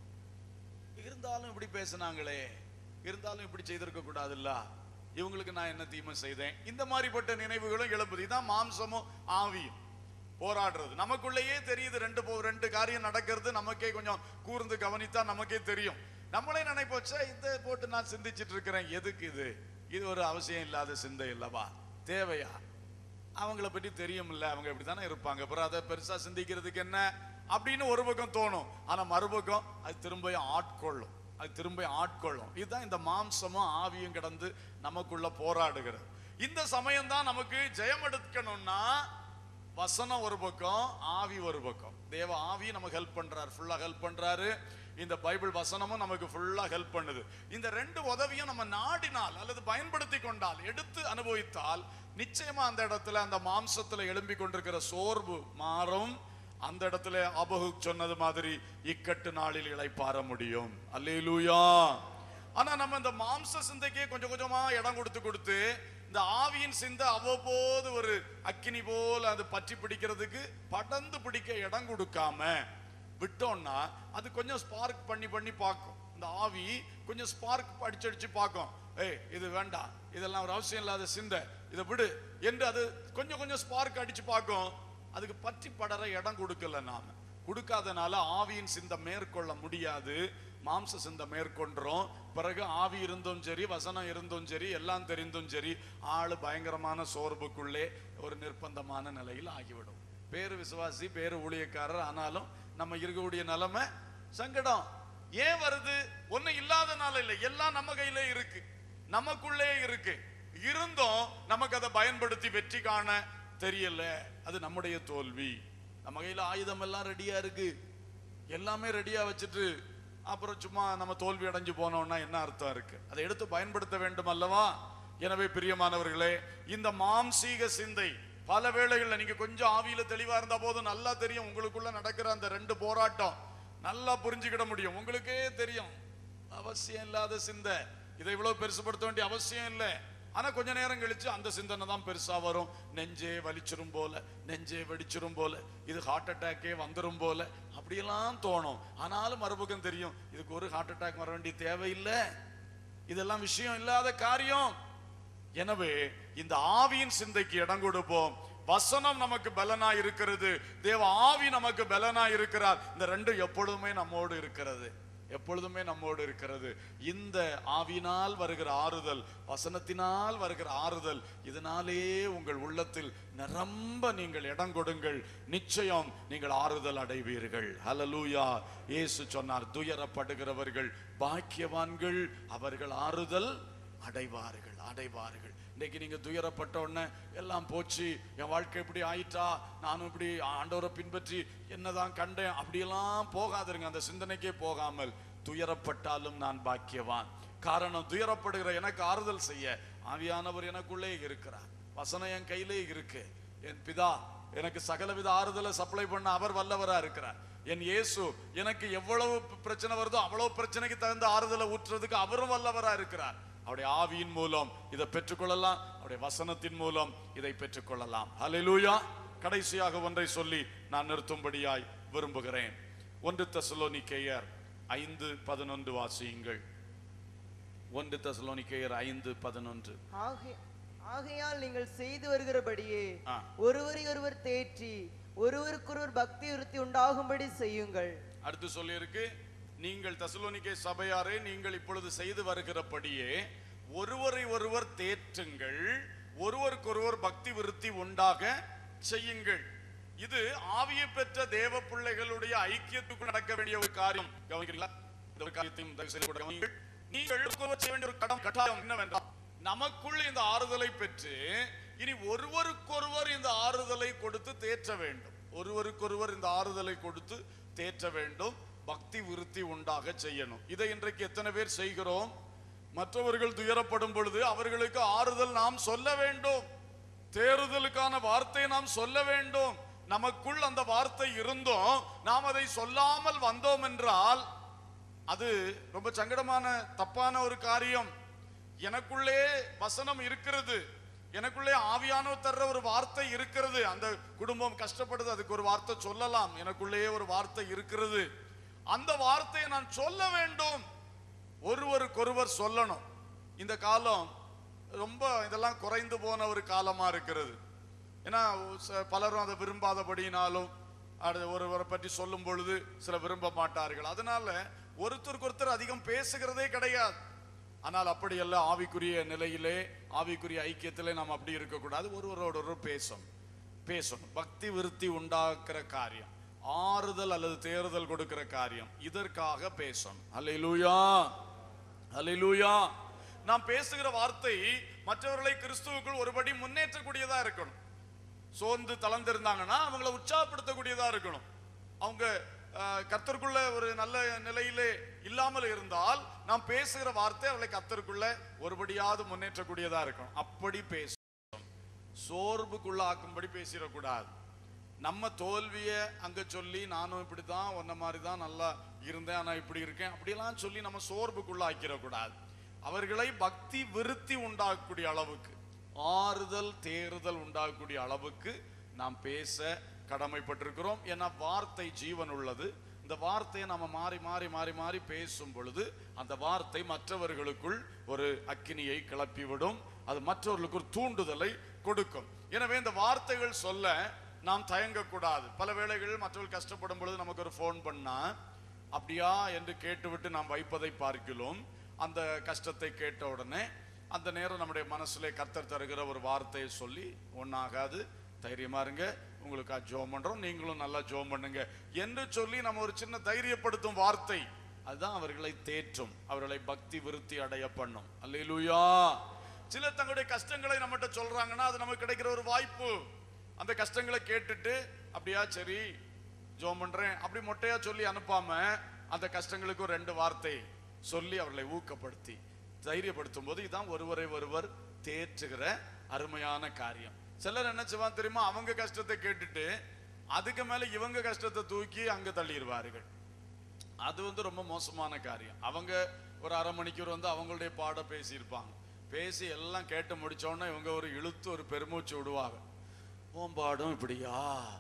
இருந்தாலும் இப்படி பேசுனாங்களே இருந்தாலும் இப்படி செய்திருக்க கூடாதுல்ல இவங்களுக்கு நான் என்ன தீமை செய்தேன் இந்த மாதிரிப்பட்ட நினைவுகளும் எழுப்புது இதான் மாம்சமும் ஆவியும் போராடுறது நமக்குள்ளேயே தெரியுது ரெண்டு போ ரெண்டு காரியம் நடக்கிறது நமக்கே கொஞ்சம் கூர்ந்து கவனித்தா நமக்கே தெரியும் நம்மளே நினைப்போச்சா இதை போட்டு நான் சிந்திச்சிட்டு இருக்கிறேன் எதுக்கு இது இது ஒரு அவசியம் இல்லாத சிந்தை இல்லவா தேவையா அவங்கள பற்றி தெரியும்ல அவங்க இப்படி தானே இருப்பாங்க அப்புறம் அதை பெருசா சிந்திக்கிறதுக்கு என்ன அப்படின்னு ஒரு பக்கம் தோணும் ஆனா மறுபக்கம் அது திரும்ப ஆட்கொள்ளும் அது திரும்ப ஆட்கொள்ளும் இதுதான் இந்த மாம்சமும் ஆவியும் கிடந்து நமக்குள்ள போராடுகிறது இந்த சமயம் தான் நமக்கு ஜெயம் எடுக்கணும்னா வசனம் ஒரு பக்கம் ஆவி ஒரு பக்கம் தேவ ஆவி நமக்கு ஹெல்ப் பண்றாரு ஃபுல்லா ஹெல்ப் பண்றாரு இந்த பைபிள் வசனமும் நமக்கு ஃபுல்லா ஹெல்ப் பண்ணுது இந்த ரெண்டு உதவியும் நம்ம நாடினால் அல்லது பயன்படுத்தி கொண்டால் எடுத்து அனுபவித்தால் நிச்சயமா அந்த இடத்துல அந்த மாம்சத்துல எழும்பி கொண்டிருக்கிற சோர்வு மாறும் அந்த இடத்துல அபகு சொன்னது மாதிரி இக்கட்டு நாளில் இளைப்பாற முடியும் அல்லேலூயா ஆனா நம்ம இந்த மாம்ச சிந்தைக்கே கொஞ்சம் கொஞ்சமா இடம் கொடுத்து கொடுத்து இந்த ஆவியின் சிந்தை அவ்வப்போது ஒரு அக்கினி போல அது பற்றி பிடிக்கிறதுக்கு படந்து பிடிக்க இடம் கொடுக்காம விட்டோம்னா அது கொஞ்சம் ஸ்பார்க் பண்ணி பண்ணி பார்க்கும் இந்த ஆவி கொஞ்சம் ஸ்பார்க் அடிச்சு அடிச்சு பார்க்கும் ஏய் இது வேண்டாம் இதெல்லாம் ஒரு அவசியம் இல்லாத சிந்தை இதை விடு என்று அது கொஞ்சம் கொஞ்சம் ஸ்பார்க் அடிச்சு பார்க்கும் அதுக்கு பற்றி படற இடம் கொடுக்கல நாம கொடுக்காதனால ஆவியின் சிந்தை மேற்கொள்ள முடியாது மாம்ச சிந்தை மேற்கொண்டுரும் பிறகு ஆவி இருந்தும் சரி வசனம் இருந்தும் சரி எல்லாம் தெரிந்தும் சரி ஆளு பயங்கரமான சோர்வுக்குள்ளே ஒரு நிர்பந்தமான நிலையில் ஆகிவிடும் பேரு விசுவாசி பேரு ஊழியக்காரர் ஆனாலும் நம்ம இருக்கக்கூடிய நிலைமை சங்கடம் ஏன் வருது ஒண்ணு இல்லாதனால இல்லை எல்லாம் நம்ம கையிலே இருக்கு நமக்குள்ளே இருக்கு இருந்தும் நமக்கு அதை பயன்படுத்தி வெற்றி காண தெரியல அது நம்முடைய தோல்வி நம்ம கையில ஆயுதம் எல்லாம் ரெடியா இருக்கு எல்லாமே ரெடியா வச்சுட்டு அப்புறம் சும்மா நம்ம தோல்வி அடைஞ்சு போனோம்னா என்ன அர்த்தம் இருக்கு அதை எடுத்து பயன்படுத்த வேண்டும் அல்லவா எனவே பிரியமானவர்களே இந்த மாம்சீக சிந்தை பல வேளைகள்ல நீங்க கொஞ்சம் ஆவியில தெளிவா இருந்தா போதும் நல்லா தெரியும் உங்களுக்குள்ள நடக்கிற அந்த ரெண்டு போராட்டம் நல்லா புரிஞ்சுக்கிட முடியும் உங்களுக்கே தெரியும் அவசியம் இல்லாத சிந்தை இதை இவ்வளவு பெருசுபடுத்த வேண்டிய அவசியம் இல்லை ஆனா கொஞ்ச நேரம் கழிச்சு அந்த சிந்தனை தான் பெருசா வரும் நெஞ்சே வலிச்சிரும் போல நெஞ்சே வெடிச்சிரும் போல இது ஹார்ட் அட்டாக்கே வந்துரும் போல அப்படியெல்லாம் தோணும் ஆனாலும் மறுபக்கம் தெரியும் இதுக்கு ஒரு ஹார்ட் அட்டாக் வர வேண்டிய தேவையில்லை இதெல்லாம் விஷயம் இல்லாத காரியம் எனவே இந்த ஆவியின் சிந்தைக்கு இடம் கொடுப்போம் வசனம் நமக்கு பலனா இருக்கிறது தேவ ஆவி நமக்கு பலனா இருக்கிறார் இந்த ரெண்டு எப்பொழுதுமே நம்மோடு இருக்கிறது எப்பொழுதுமே நம்மோடு இருக்கிறது இந்த ஆவியினால் வருகிற ஆறுதல் வசனத்தினால் வருகிற ஆறுதல் இதனாலே உங்கள் உள்ளத்தில் நிரம்ப நீங்கள் இடம் கொடுங்கள் நிச்சயம் நீங்கள் ஆறுதல் அடைவீர்கள் ஹalleluya இயேசு சொன்னார் துயரப்படுகிறவர்கள் பாக்கியவான்கள் அவர்கள் ஆறுதல் அடைவார்கள் அடைவார்கள் இன்னைக்கு நீங்க துயரப்பட்ட உடனே எல்லாம் போச்சு என் வாழ்க்கை இப்படி ஆயிட்டா நானும் இப்படி ஆண்டவரை பின்பற்றி என்னதான் கண்டேன் அப்படியெல்லாம் போகாதிருங்க அந்த சிந்தனைக்கே போகாமல் துயரப்பட்டாலும் நான் பாக்கியவான் காரணம் துயரப்படுகிற எனக்கு ஆறுதல் செய்ய ஆவியானவர் எனக்குள்ளே இருக்கிறார் வசனம் என் கையிலே இருக்கு என் பிதா எனக்கு சகலவித ஆறுதலை சப்ளை பண்ண அவர் வல்லவரா இருக்கிறார் என் இயேசு எனக்கு எவ்வளவு பிரச்சனை வருதோ அவ்வளவு பிரச்சனைக்கு தகுந்த ஆறுதலை ஊற்றுறதுக்கு அவரும் வல்லவரா இருக்கிறார் அவருடைய ஆவியின் மூலம் இதை பெற்றுக்கொள்ளலாம் அவருடைய வசனத்தின் மூலம் இதை பெற்றுக்கொள்ளலாம் ஹalleluya கடைசியாக ஒன்றை சொல்லி நான் நிறுத்தும்படியாய் விரும்புகிறேன் ஒன்று தெசலோனிக்கேயர் ஐந்து பதினொன்று வாசியுங்கள் ஒன்று தெசலோனிக்கேயர் ஐந்து பதினொன்று ஆகை- ஆகையால் நீங்கள் செய்து வருகிறபடியே ஆ. ஒருவரை ஒருவர் தேற்றி ஒருவருக்கொருவர் பக்தி விருத்தி உண்டாகும்படி செய்யுங்கள் அடுத்து சொல்லியிருக்கு நீங்கள் தசலோனிக்கே சபையாரே நீங்கள் இப்பொழுது செய்து வருகிறபடியே ஒருவரை ஒருவர் தேற்றுங்கள் ஒருவருக்கொருவர் பக்தி விருத்தி உண்டாக செய்யுங்கள் இது ஆவியை பெற்ற தேவ பிள்ளைகளுடைய ஐக்கியத்துக்கு நடக்க வேண்டிய ஒரு காரியம் கவனிக்கிறீங்களா இந்த ஒரு காரியத்தையும் தயவு செய்து கூட கவனியுங்கள். நீங்கள் ஒருவருக்கொருவர் செய்ய வேண்டிய ஒரு கடம் கட்டாயம் என்னவென்றால் நமக்குள் இந்த ஆறுதலை பெற்று இனி ஒருவருக்கொருவர் இந்த ஆறுதலை கொடுத்து தேற்ற வேண்டும் ஒருவருக்கொருவர் இந்த ஆறுதலை கொடுத்து தேற்ற வேண்டும் பக்தி விருத்தி உண்டாக செய்யணும் இதை இன்றைக்கு எத்தனை பேர் செய்கிறோம் மற்றவர்கள் துயரப்படும் பொழுது அவர்களுக்கு ஆறுதல் நாம் சொல்ல வேண்டும் தேறுதலுக்கான வார்த்தை நாம் சொல்ல வேண்டும் நமக்குள் அந்த வார்த்தை இருந்தும் நாம் அதை சொல்லாமல் வந்தோம் என்றால் அது ரொம்ப சங்கடமான தப்பான ஒரு காரியம் எனக்குள்ளே வசனம் இருக்கிறது எனக்குள்ளே ஆவியானவர் தர்ற ஒரு வார்த்தை இருக்கிறது அந்த குடும்பம் கஷ்டப்படுது அதுக்கு ஒரு வார்த்தை சொல்லலாம் எனக்குள்ளேயே ஒரு வார்த்தை இருக்கிறது அந்த வார்த்தையை நான் சொல்ல வேண்டும் ஒருவருக்கொருவர் சொல்லணும் இந்த காலம் ரொம்ப இதெல்லாம் குறைந்து போன ஒரு காலமா இருக்கிறது ஏன்னா ச- பலரும் அதை விரும்பாதபடினாலும் அது ஒருவரை பற்றி சொல்லும் பொழுது சில விரும்ப மாட்டார்கள் அதனால ஒருத்தருக்கு ஒருத்தர் அதிகம் பேசுகிறதே கிடையாது ஆனால் அப்படி அல்ல ஆவிக்குரிய நிலையிலே ஆவிக்குரிய ஐக்கியத்திலே நாம் அப்படி இருக்கக்கூடாது ஒருவரோடு ஒருவர் பேசும் பேசணும் பக்தி விருத்தி உண்டாக்குற காரியம் ஆறுதல் அல்லது தேறுதல் கொடுக்கிற காரியம் இதற்காக பேசணும் அல்லேலூயா அல்லேலூயா நாம் பேசுகிற வார்த்தை மற்றவர்களை கிறிஸ்துவுக்குள் ஒருபடி முன்னேற்றக்கூடியதா இருக்கணும் சோர்ந்து தளர்ந்திருந்தாங்கன்னா அவங்கள உற்சாகப்படுத்தக்கூடியதா இருக்கணும் அவங்க அஹ், கர்த்தருக்குள்ள ஒரு நல்ல நிலையிலே இல்லாமல் இருந்தால் நாம் பேசுகிற வார்த்தை அவர்களை கர்த்தருக்குள்ள ஒருபடியாவது முன்னேற்றக்கூடியதா இருக்கணும் அப்படி பேச சோர்வுக்குள்ள ஆக்கும்படி பேசிடக்கூடாது நம்ம தோல்விய அங்க சொல்லி நானும் இப்படித்தான் உன்ன மாதிரி தான் நல்லா இருந்தேன் ஆனா இப்படி இருக்கேன் அப்படியெல்லாம் சொல்லி நம்ம சோர்வுக்குள்ள ஆக்கிடக்கூடாது அவர்களை பக்தி விருத்தி உண்டாகக்கூடிய அளவுக்கு ஆறுதல் தேறுதல் உண்டாகக்கூடிய அளவுக்கு நாம் பேச கடமைப்பட்டிருக்கிறோம் ஏன்னா வார்த்தை ஜீவன் உள்ளது இந்த இந்த வார்த்தையை நம்ம மாறி மாறி மாறி மாறி பேசும் பொழுது அந்த வார்த்தை மற்றவர்களுக்குள் ஒரு அக்கினியை கிளப்பிவிடும் அது மற்றவர்களுக்கு ஒரு தூண்டுதலை கொடுக்கும் எனவே இந்த வார்த்தைகள் சொல்ல நாம் தயங்கக்கூடாது பல வேளைகளில் மற்றவர்கள் கஷ்டப்படும் பொழுது நமக்கு ஒரு ஃபோன் பண்ணா அப்படியா என்று கேட்டுவிட்டு நாம் வைப்பதை பார்க்கிறோம் அந்த கஷ்டத்தை கேட்ட உடனே அந்த நேரம் நம்முடைய மனசுல கர்த்தர் தருகிற ஒரு வார்த்தையை சொல்லி ஒன்னாகாது தைரியமா இருங்க உங்களுக்கு ஜோம் பண்றோம் நீங்களும் நல்லா ஜோம் பண்ணுங்க என்று சொல்லி நம்ம ஒரு சின்ன தைரியப்படுத்தும் வார்த்தை அதுதான் அவர்களை தேற்றும் அவர்களை பக்தி விருத்தி அடைய பண்ணும் அல்லேலூயா சிலர் தங்களுடைய கஷ்டங்களை நம்மகிட்ட சொல்றாங்கன்னா அது நமக்கு கிடைக்கிற ஒரு வாய்ப்பு அந்த கஷ்டங்களை கேட்டுட்டு அப்படியா சரி ஜோம் பண்றேன் அப்படி மொட்டையா சொல்லி அனுப்பாம அந்த கஷ்டங்களுக்கு ஒரு ரெண்டு வார்த்தை சொல்லி அவர்களை ஊக்கப்படுத்தி தைரியப்படுத்தும் போது இதான் ஒருவரை ஒருவர் தேற்றுகிற அருமையான காரியம் சிலர் என்ன செய்வான் தெரியுமா அவங்க கஷ்டத்தை கேட்டுட்டு அதுக்கு மேல இவங்க கஷ்டத்தை தூக்கி அங்க தள்ளிடுவார்கள் அது வந்து ரொம்ப மோசமான காரியம் அவங்க ஒரு அரை மணிக்கூர் வந்து அவங்களுடைய பாட பேசியிருப்பாங்க பேசி எல்லாம் கேட்டு முடிச்ச உடனே இவங்க ஒரு இழுத்து ஒரு பெருமூச்சு விடுவாங்க உன் பாடம் இப்படியா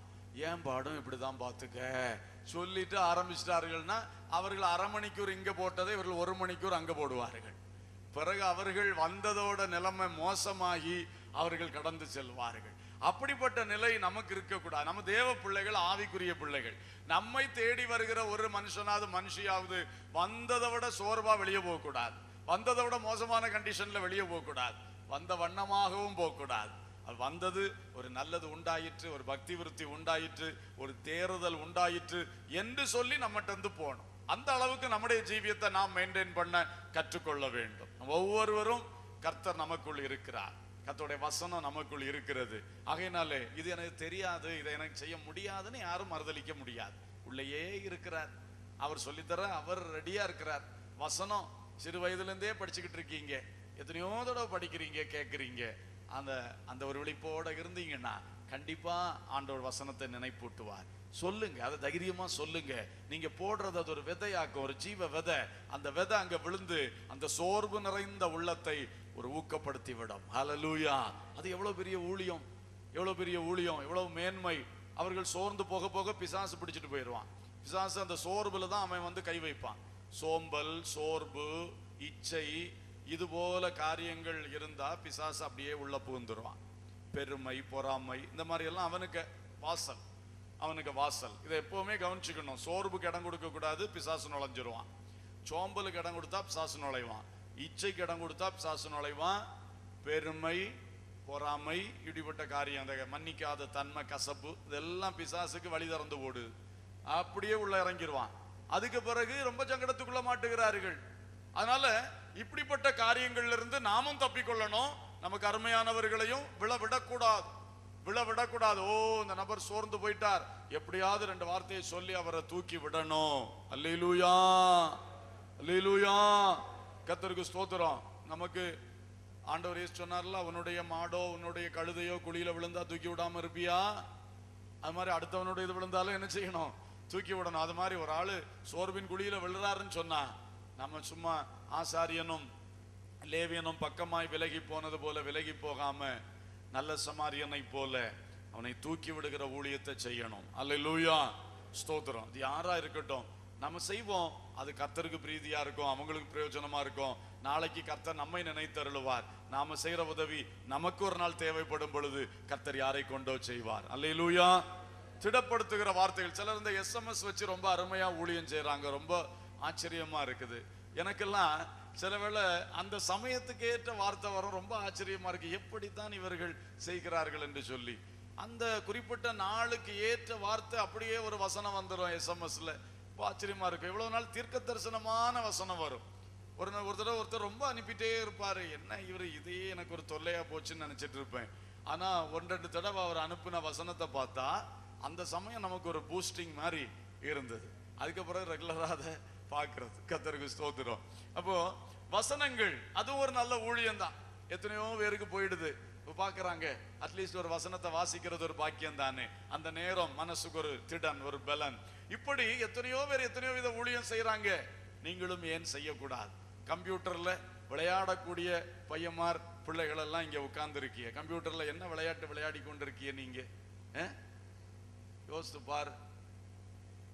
ஏன் பாடம் இப்படிதான் பார்த்துக்க சொல்லிட்டு ஆரம்பிச்சிட்டார்கள்னா அவர்கள் அரை மணிக்கூர் இங்க போட்டதை இவர்கள் ஒரு மணிக்கூர் அங்க போடுவார்கள் பிறகு அவர்கள் வந்ததோட நிலைமை மோசமாகி அவர்கள் கடந்து செல்வார்கள் அப்படிப்பட்ட நிலை நமக்கு இருக்கக்கூடாது நம்ம தேவ பிள்ளைகள் ஆவிக்குரிய பிள்ளைகள் நம்மை தேடி வருகிற ஒரு மனுஷனாவது மனுஷியாவது வந்ததை விட சோர்வா வெளியே போகக்கூடாது வந்ததை விட மோசமான கண்டிஷன்ல வெளியே போகக்கூடாது வந்த வண்ணமாகவும் போகக்கூடாது அது வந்தது ஒரு நல்லது உண்டாயிற்று ஒரு பக்தி விருத்தி உண்டாயிற்று ஒரு தேறுதல் உண்டாயிற்று என்று சொல்லி நம்மகிட்ட இருந்து போகணும் அந்த அளவுக்கு நம்முடைய ஜீவியத்தை நாம் மெயின்டைன் பண்ண கற்றுக்கொள்ள வேண்டும் நம்ம ஒவ்வொருவரும் கர்த்தர் நமக்குள் இருக்கிறார் கர்த்தருடைய வசனம் நமக்குள் இருக்கிறது ஆகையினாலே இது எனக்கு தெரியாது இதை எனக்கு செய்ய முடியாதுன்னு யாரும் மறுதலிக்க முடியாது உள்ளேயே இருக்கிறார் அவர் சொல்லித்தர அவர் ரெடியா இருக்கிறார் வசனம் சிறு வயதுல இருந்தே படிச்சுக்கிட்டு இருக்கீங்க எத்தனையோ தடவை படிக்கிறீங்க கேட்குறீங்க அந்த அந்த ஒரு விழிப்போட இருந்தீங்கன்னா கண்டிப்பா ஆண்டவர் வசனத்தை நினைப்பூட்டுவார் சொல்லுங்க அதை தைரியமா சொல்லுங்க நீங்க போடுறது அது ஒரு விதையாக்கும் ஒரு ஜீவ விதை அந்த விதை அங்க விழுந்து அந்த சோர்வு நிறைந்த உள்ளத்தை ஒரு ஊக்கப்படுத்தி விடும் ஹalleluya அது எவ்வளவு பெரிய ஊழியம் எவ்வளவு பெரிய ஊழியம் எவ்வளவு மேன்மை அவர்கள் சோர்ந்து போக போக பிசாசு பிடிச்சிட்டு போயிடுவான் பிசாசு அந்த சோர்வுல தான் அவன் வந்து கை வைப்பான் சோம்பல் சோர்வு இச்சை இது போல காரியங்கள் இருந்தா பிசாசு அப்படியே உள்ள புகுந்துருவான் பெருமை பொறாமை இந்த மாதிரி எல்லாம் அவனுக்கு வாசல் அவனுக்கு வாசல் இதை எப்பவுமே கவனிச்சுக்கணும் சோர்வுக்கு இடம் கொடுக்க கூடாது பிசாசு நுழைஞ்சிருவான் சோம்பலுக்கு இடம் கொடுத்தா பிசாசு நுழைவான் இச்சைக்கு இடம் கொடுத்தா பிசாசு நுழைவான் பெருமை பொறாமை இப்படிப்பட்ட காரியம் அந்த மன்னிக்காத தன்மை கசப்பு இதெல்லாம் பிசாசுக்கு வழி திறந்து ஓடுது அப்படியே உள்ள இறங்கிருவான் அதுக்கு பிறகு ரொம்ப சங்கடத்துக்குள்ள மாட்டுகிறார்கள் அதனால இப்படிப்பட்ட காரியங்கள்ல இருந்து நாமும் தப்பிக்கொள்ளணும் நமக்கு அருமையானவர்களையும் விழ விடக்கூடாது விழ விடக்கூடாது ஓ இந்த நபர் சோர்ந்து போயிட்டார் எப்படியாவது ரெண்டு வார்த்தையை சொல்லி அவரை தூக்கி விடணும் அல்லேலூயா அல்லேலூயா கர்த்தருக்கு ஸ்தோத்திரம் நமக்கு ஆண்டவர் இயேசு சொன்னார்ல உன்னுடைய மாடோ உன்னுடைய கழுதையோ குழியில விழுந்தா தூக்கி விடாம இருப்பியா அது மாதிரி அடுத்தவனுடைய இது விழுந்தாலும் என்ன செய்யணும் தூக்கி விடணும் அது மாதிரி ஒரு ஆளு சோர்வின் குழியில விழுறாருன்னு சொன்னா நம்ம சும்மா ஆசாரியனும் லேவியனும் பக்கமாய் விலகி போனது போல விலகி போகாம நல்ல சமாரியனை போல அவனை தூக்கி விடுகிற ஊழியத்தை செய்யணும் அல்லேலூயா ஸ்தோத்திரம் இது யாரா இருக்கட்டும் நம்ம செய்வோம் அது கர்த்தருக்கு பிரீதியா இருக்கும் அவங்களுக்கு பிரயோஜனமா இருக்கும் நாளைக்கு கர்த்தர் நம்மை நினைத்தருளுவார் நாம செய்யற உதவி நமக்கு ஒரு நாள் தேவைப்படும் பொழுது கர்த்தர் யாரை கொண்டோ செய்வார் அல்லேலூயா திடப்படுத்துகிற வார்த்தைகள் சிலர் இந்த எஸ்எம்எஸ் வச்சு ரொம்ப அருமையா ஊழியம் செய்றாங்க ரொம்ப ஆச்சரியமா இருக்குது எனக்கெல்லாம் சில வேளை அந்த சமயத்துக்கு ஏற்ற வார்த்தை வரும் ரொம்ப ஆச்சரியமா இருக்கு எப்படித்தான் இவர்கள் செய்கிறார்கள் என்று சொல்லி அந்த குறிப்பிட்ட நாளுக்கு ஏற்ற வார்த்தை அப்படியே ஒரு வசனம் வந்துடும் எஸ்எம்எஸ்ல ஆச்சரியமா இருக்கும் இவ்வளவு நாள் தீர்க்க தரிசனமான வசனம் வரும் ஒரு நா- ஒரு தடவை ஒருத்தர் ரொம்ப அனுப்பிட்டே இருப்பாரு என்ன இவர் இதையே எனக்கு ஒரு தொல்லையா போச்சுன்னு நினைச்சிட்டு இருப்பேன் ஆனா ஒன்று ரெண்டு தடவை அவர் அனுப்பின வசனத்தை பார்த்தா அந்த சமயம் நமக்கு ஒரு பூஸ்டிங் மாதிரி இருந்தது அதுக்கப்புறம் ரெகுலரா அதை பார்க்கிறது கத்தருக்கு ஸ்தோத்திரம் அப்போ வசனங்கள் அதுவும் ஒரு நல்ல ஊழியம் தான் எத்தனையோ பேருக்கு போயிடுது இப்போ பார்க்கறாங்க அட்லீஸ்ட் ஒரு வசனத்தை வாசிக்கிறது ஒரு பாக்கியம் தானே அந்த நேரம் மனசுக்கு ஒரு திடன் ஒரு பலன் இப்படி எத்தனையோ பேர் எத்தனையோ வித ஊழியம் செய்றாங்க நீங்களும் ஏன் செய்யக்கூடாது கம்ப்யூட்டர்ல விளையாடக்கூடிய பையன்மார் பிள்ளைகள் எல்லாம் இங்க உட்கார்ந்து இருக்கீங்க கம்ப்யூட்டர்ல என்ன விளையாட்டு விளையாடி கொண்டிருக்கீங்க நீங்க அஹ்? யோசித்து பார்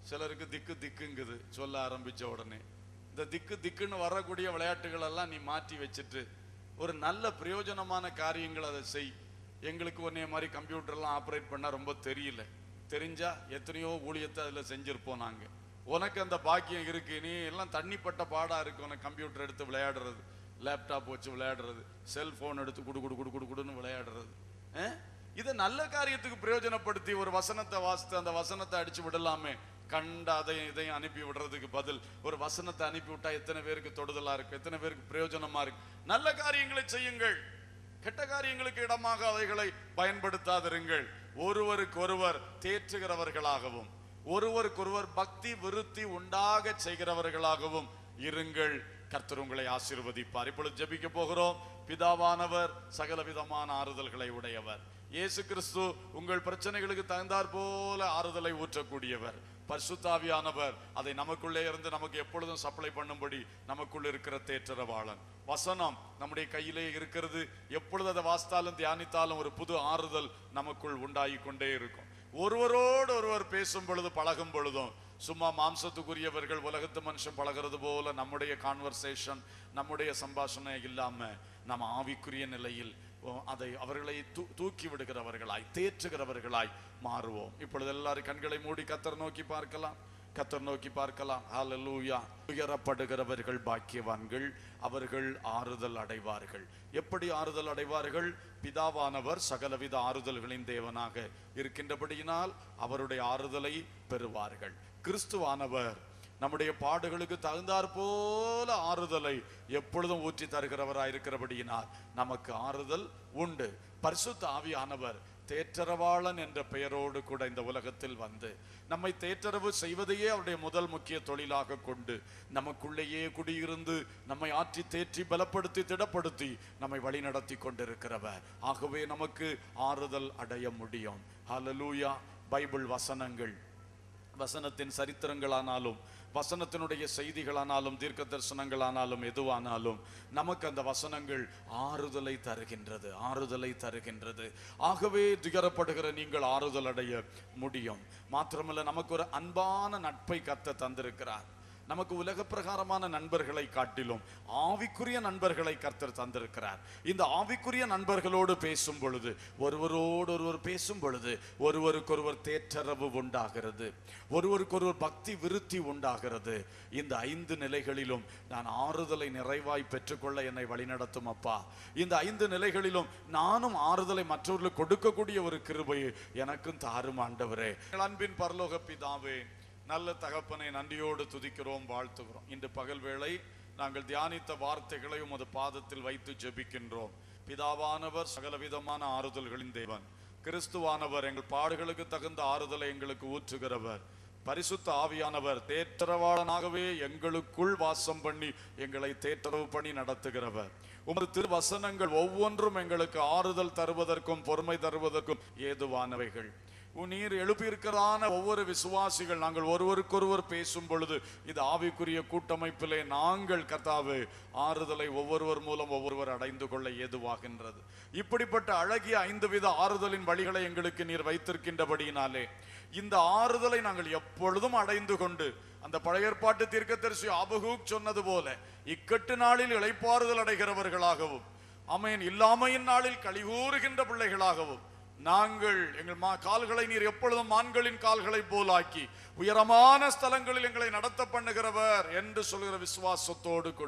சிலருக்கு திக்கு திக்குங்குது சொல்ல ஆரம்பிச்ச உடனே இந்த திக்கு திக்குன்னு வரக்கூடிய விளையாட்டுகள் எல்லாம் நீ மாற்றி வச்சுட்டு ஒரு நல்ல பிரயோஜனமான காரியங்கள் அதை செய் எங்களுக்கு ஒன்னே மாதிரி கம்ப்யூட்டர்லாம் ஆப்ரேட் பண்ண ரொம்ப தெரியல தெரிஞ்சா எத்தனையோ ஊழியத்தை அதில் செஞ்சிருப்போம் நாங்க உனக்கு அந்த பாக்கியம் இருக்கு நீ எல்லாம் தண்ணிப்பட்ட பாடா இருக்கு உனக்கு கம்ப்யூட்டர் எடுத்து விளையாடுறது லேப்டாப் வச்சு விளையாடுறது செல்போன் எடுத்து குடு குடு குடு குடு குடுன்னு விளையாடுறது அஹ்? இதை நல்ல காரியத்துக்கு பிரயோஜனப்படுத்தி ஒரு வசனத்தை வாசித்து அந்த வசனத்தை அடிச்சு விடலாமே கண்ட அதையும் இதையும் அனுப்பி விடுறதுக்கு பதில் ஒரு வசனத்தை அனுப்பி விட்டா எத்தனை பேருக்கு தொடுதலா இருக்கு எத்தனை பேருக்கு பிரயோஜனமா இருக்கு நல்ல காரியங்களை செய்யுங்கள் கெட்ட காரியங்களுக்கு இடமாக அவைகளை பயன்படுத்தாதிருங்கள் ஒருவருக்கொருவர் தேற்றுகிறவர்களாகவும் ஒருவருக்கொருவர் பக்தி விருத்தி உண்டாக செய்கிறவர்களாகவும் இருங்கள் கர்த்தர் உங்களை ஆசீர்வதிப்பார் இப்பொழுது ஜெபிக்க போகிறோம் பிதாவானவர் சகல விதமான ஆறுதல்களை உடையவர் இயேசு கிறிஸ்து உங்கள் பிரச்சனைகளுக்கு தகுந்தாற் போல ஆறுதலை ஊற்றக்கூடியவர் பரிசுத்தாவியானவர் அதை நமக்குள்ளே இருந்து நமக்கு எப்பொழுதும் சப்ளை பண்ணும்படி நமக்குள் இருக்கிற தேற்றரவாளன் வசனம் நம்முடைய கையிலே இருக்கிறது எப்பொழுது அதை வாசித்தாலும் தியானித்தாலும் ஒரு புது ஆறுதல் நமக்குள் உண்டாகி கொண்டே இருக்கும் ஒருவரோடு ஒருவர் பேசும் பொழுது பழகும் பொழுதும் சும்மா மாம்சத்துக்குரியவர்கள் உலகத்து மனுஷன் பழகிறது போல நம்முடைய கான்வர்சேஷன் நம்முடைய சம்பாஷணை இல்லாம நம்ம ஆவிக்குரிய நிலையில் ஓ, அதை அவர்களை தூ- தூக்கி விடுகிறவர்களாய் தேற்றுகிறவர்களாய் மாறுவோம் இப்பொழுது எல்லாரும் கண்களை மூடி கத்தர் நோக்கி பார்க்கலாம் கத்தர் நோக்கி பார்க்கலாம் ஹalleluya உயரப்படுகிறவர்கள் பாக்கியவான்கள் அவர்கள் ஆறுதல் அடைவார்கள் எப்படி ஆறுதல் அடைவார்கள் பிதாவானவர் சகலவித ஆறுதல்களின் தேவனாக இருக்கின்றபடியினால் அவருடைய ஆறுதலை பெறுவார்கள் கிறிஸ்துவானவர் நம்முடைய பாடுகளுக்கு தகுந்தாற் போல ஆறுதலை எப்பொழுதும் ஊற்றி தருகிறவராய் இருக்கிறபடியினால் நமக்கு ஆறுதல் உண்டு பரிசுத்த ஆவியானவர் தேற்றரவாளன் என்ற பெயரோடு கூட இந்த உலகத்தில் வந்து நம்மை தேற்றரவு செய்வதையே அவருடைய முதல் முக்கிய தொழிலாக கொண்டு நமக்குள்ளேயே குடியிருந்து நம்மை ஆற்றி தேற்றி பலப்படுத்தி திடப்படுத்தி நம்மை வழிநடத்தி கொண்டிருக்கிறவர் ஆகவே நமக்கு ஆறுதல் அடைய முடியும் ஹalleluya பைபிள் வசனங்கள் வசனத்தின் சரித்திரங்களானாலும் வசனத்தினுடைய செய்திகளானாலும் தீர்க்க தரிசனங்களானாலும் எதுவானாலும் நமக்கு அந்த வசனங்கள் ஆறுதலை தருகின்றது ஆறுதலை தருகின்றது ஆகவே துயரப்படுகிற நீங்கள் ஆறுதல் அடைய முடியும் மாத்திரமல்ல நமக்கு ஒரு அன்பான நட்பை கத்த தந்திருக்கிறார் நமக்கு உலக பிரகாரமான நண்பர்களை காட்டிலும் ஆவிக்குரிய நண்பர்களை கர்த்தர் தந்திருக்கிறார் இந்த ஆவிக்குரிய நண்பர்களோடு பேசும் பொழுது ஒருவரோடு ஒருவர் பேசும் பொழுது ஒருவருக்கொருவர் தேற்றரவு உண்டாகிறது ஒருவருக்கொருவர் பக்தி விருத்தி உண்டாகிறது இந்த ஐந்து நிலைகளிலும் நான் ஆறுதலை நிறைவாய் பெற்றுக்கொள்ள என்னை வழிநடத்தும் அப்பா இந்த ஐந்து நிலைகளிலும் நானும் ஆறுதலை மற்றவர்களுக்கு கொடுக்கக்கூடிய ஒரு கிருபையை எனக்கும் தாரும் ஆண்டவரே எங்கள் அன்பின் பரலோக பிதாவே நல்ல தகப்பனை நன்றியோடு துதிக்கிறோம் வாழ்த்துகிறோம் இன்று பகல் வேளை நாங்கள் தியானித்த வார்த்தைகளை உமது பாதத்தில் வைத்து ஜெபிக்கின்றோம் பிதாவானவர் சகலவிதமான ஆறுதல்களின் தேவன் கிறிஸ்துவானவர் எங்கள் பாடுகளுக்கு தகுந்த ஆறுதலை எங்களுக்கு ஊற்றுகிறவர் பரிசுத்த ஆவியானவர் தேற்றரவாளனாகவே எங்களுக்குள் வாசம் பண்ணி எங்களை தேற்றரவு பண்ணி நடத்துகிறவர் உமது திருவசனங்கள் ஒவ்வொன்றும் எங்களுக்கு ஆறுதல் தருவதற்கும் பொறுமை தருவதற்கும் ஏதுவானவைகள் உன் நீர் எழுப்பியிருக்கிறான ஒவ்வொரு விசுவாசிகள் நாங்கள் ஒருவருக்கொருவர் பேசும் பொழுது இது ஆவிக்குரிய கூட்டமைப்பிலே நாங்கள் கர்த்தாவே ஆறுதலை ஒவ்வொருவர் மூலம் ஒவ்வொருவர் அடைந்து கொள்ள ஏதுவாகின்றது இப்படிப்பட்ட அழகிய ஐந்து வித ஆறுதலின் வழிகளை எங்களுக்கு நீர் வைத்திருக்கின்றபடியினாலே இந்த ஆறுதலை நாங்கள் எப்பொழுதும் அடைந்து கொண்டு அந்த பழைய ஏற்பாட்டு தீர்க்கதரிசி ஆபகூக் சொன்னது போல இக்கட்டு நாளில் இளைப்பாறுதல் அடைகிறவர்களாகவும் அமேன் இல்லாமையின் நாளில் கழிகூறுகின்ற பிள்ளைகளாகவும் நாங்கள் எங்கள் மா கால்களை நீர் எப்பொழுதும் மான்களின் கால்களை போலாக்கி உயரமான ஸ்தலங்களில் எங்களை நடத்த பண்ணுகிறவர் என்று சொல்கிற விசுவாசத்தோடு கூட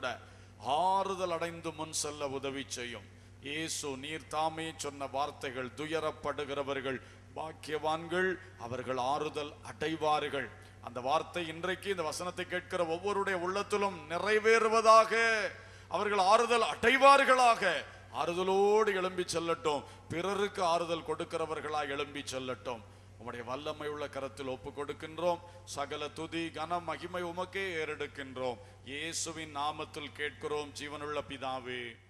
ஆறுதல் அடைந்து முன் செல்ல உதவி செய்யும் இயேசு நீர் தாமே சொன்ன வார்த்தைகள் துயரப்படுகிறவர்கள் பாக்கியவான்கள் அவர்கள் ஆறுதல் அடைவார்கள் அந்த வார்த்தை இன்றைக்கு இந்த வசனத்தை கேட்கிற ஒவ்வொருடைய உள்ளத்திலும் நிறைவேறுவதாக அவர்கள் ஆறுதல் அடைவார்களாக ஆறுதலோடு எழும்பி செல்லட்டும் பிறருக்கு ஆறுதல் கொடுக்கிறவர்களாய் எழும்பி செல்லட்டும் உம்முடைய வல்லமை உள்ள கரத்தில் ஒப்பு கொடுக்கின்றோம் சகல துதி கன மகிமை உமக்கே ஏறெடுக்கின்றோம் இயேசுவின் நாமத்தில் கேட்கிறோம் ஜீவனுள்ள பிதாவே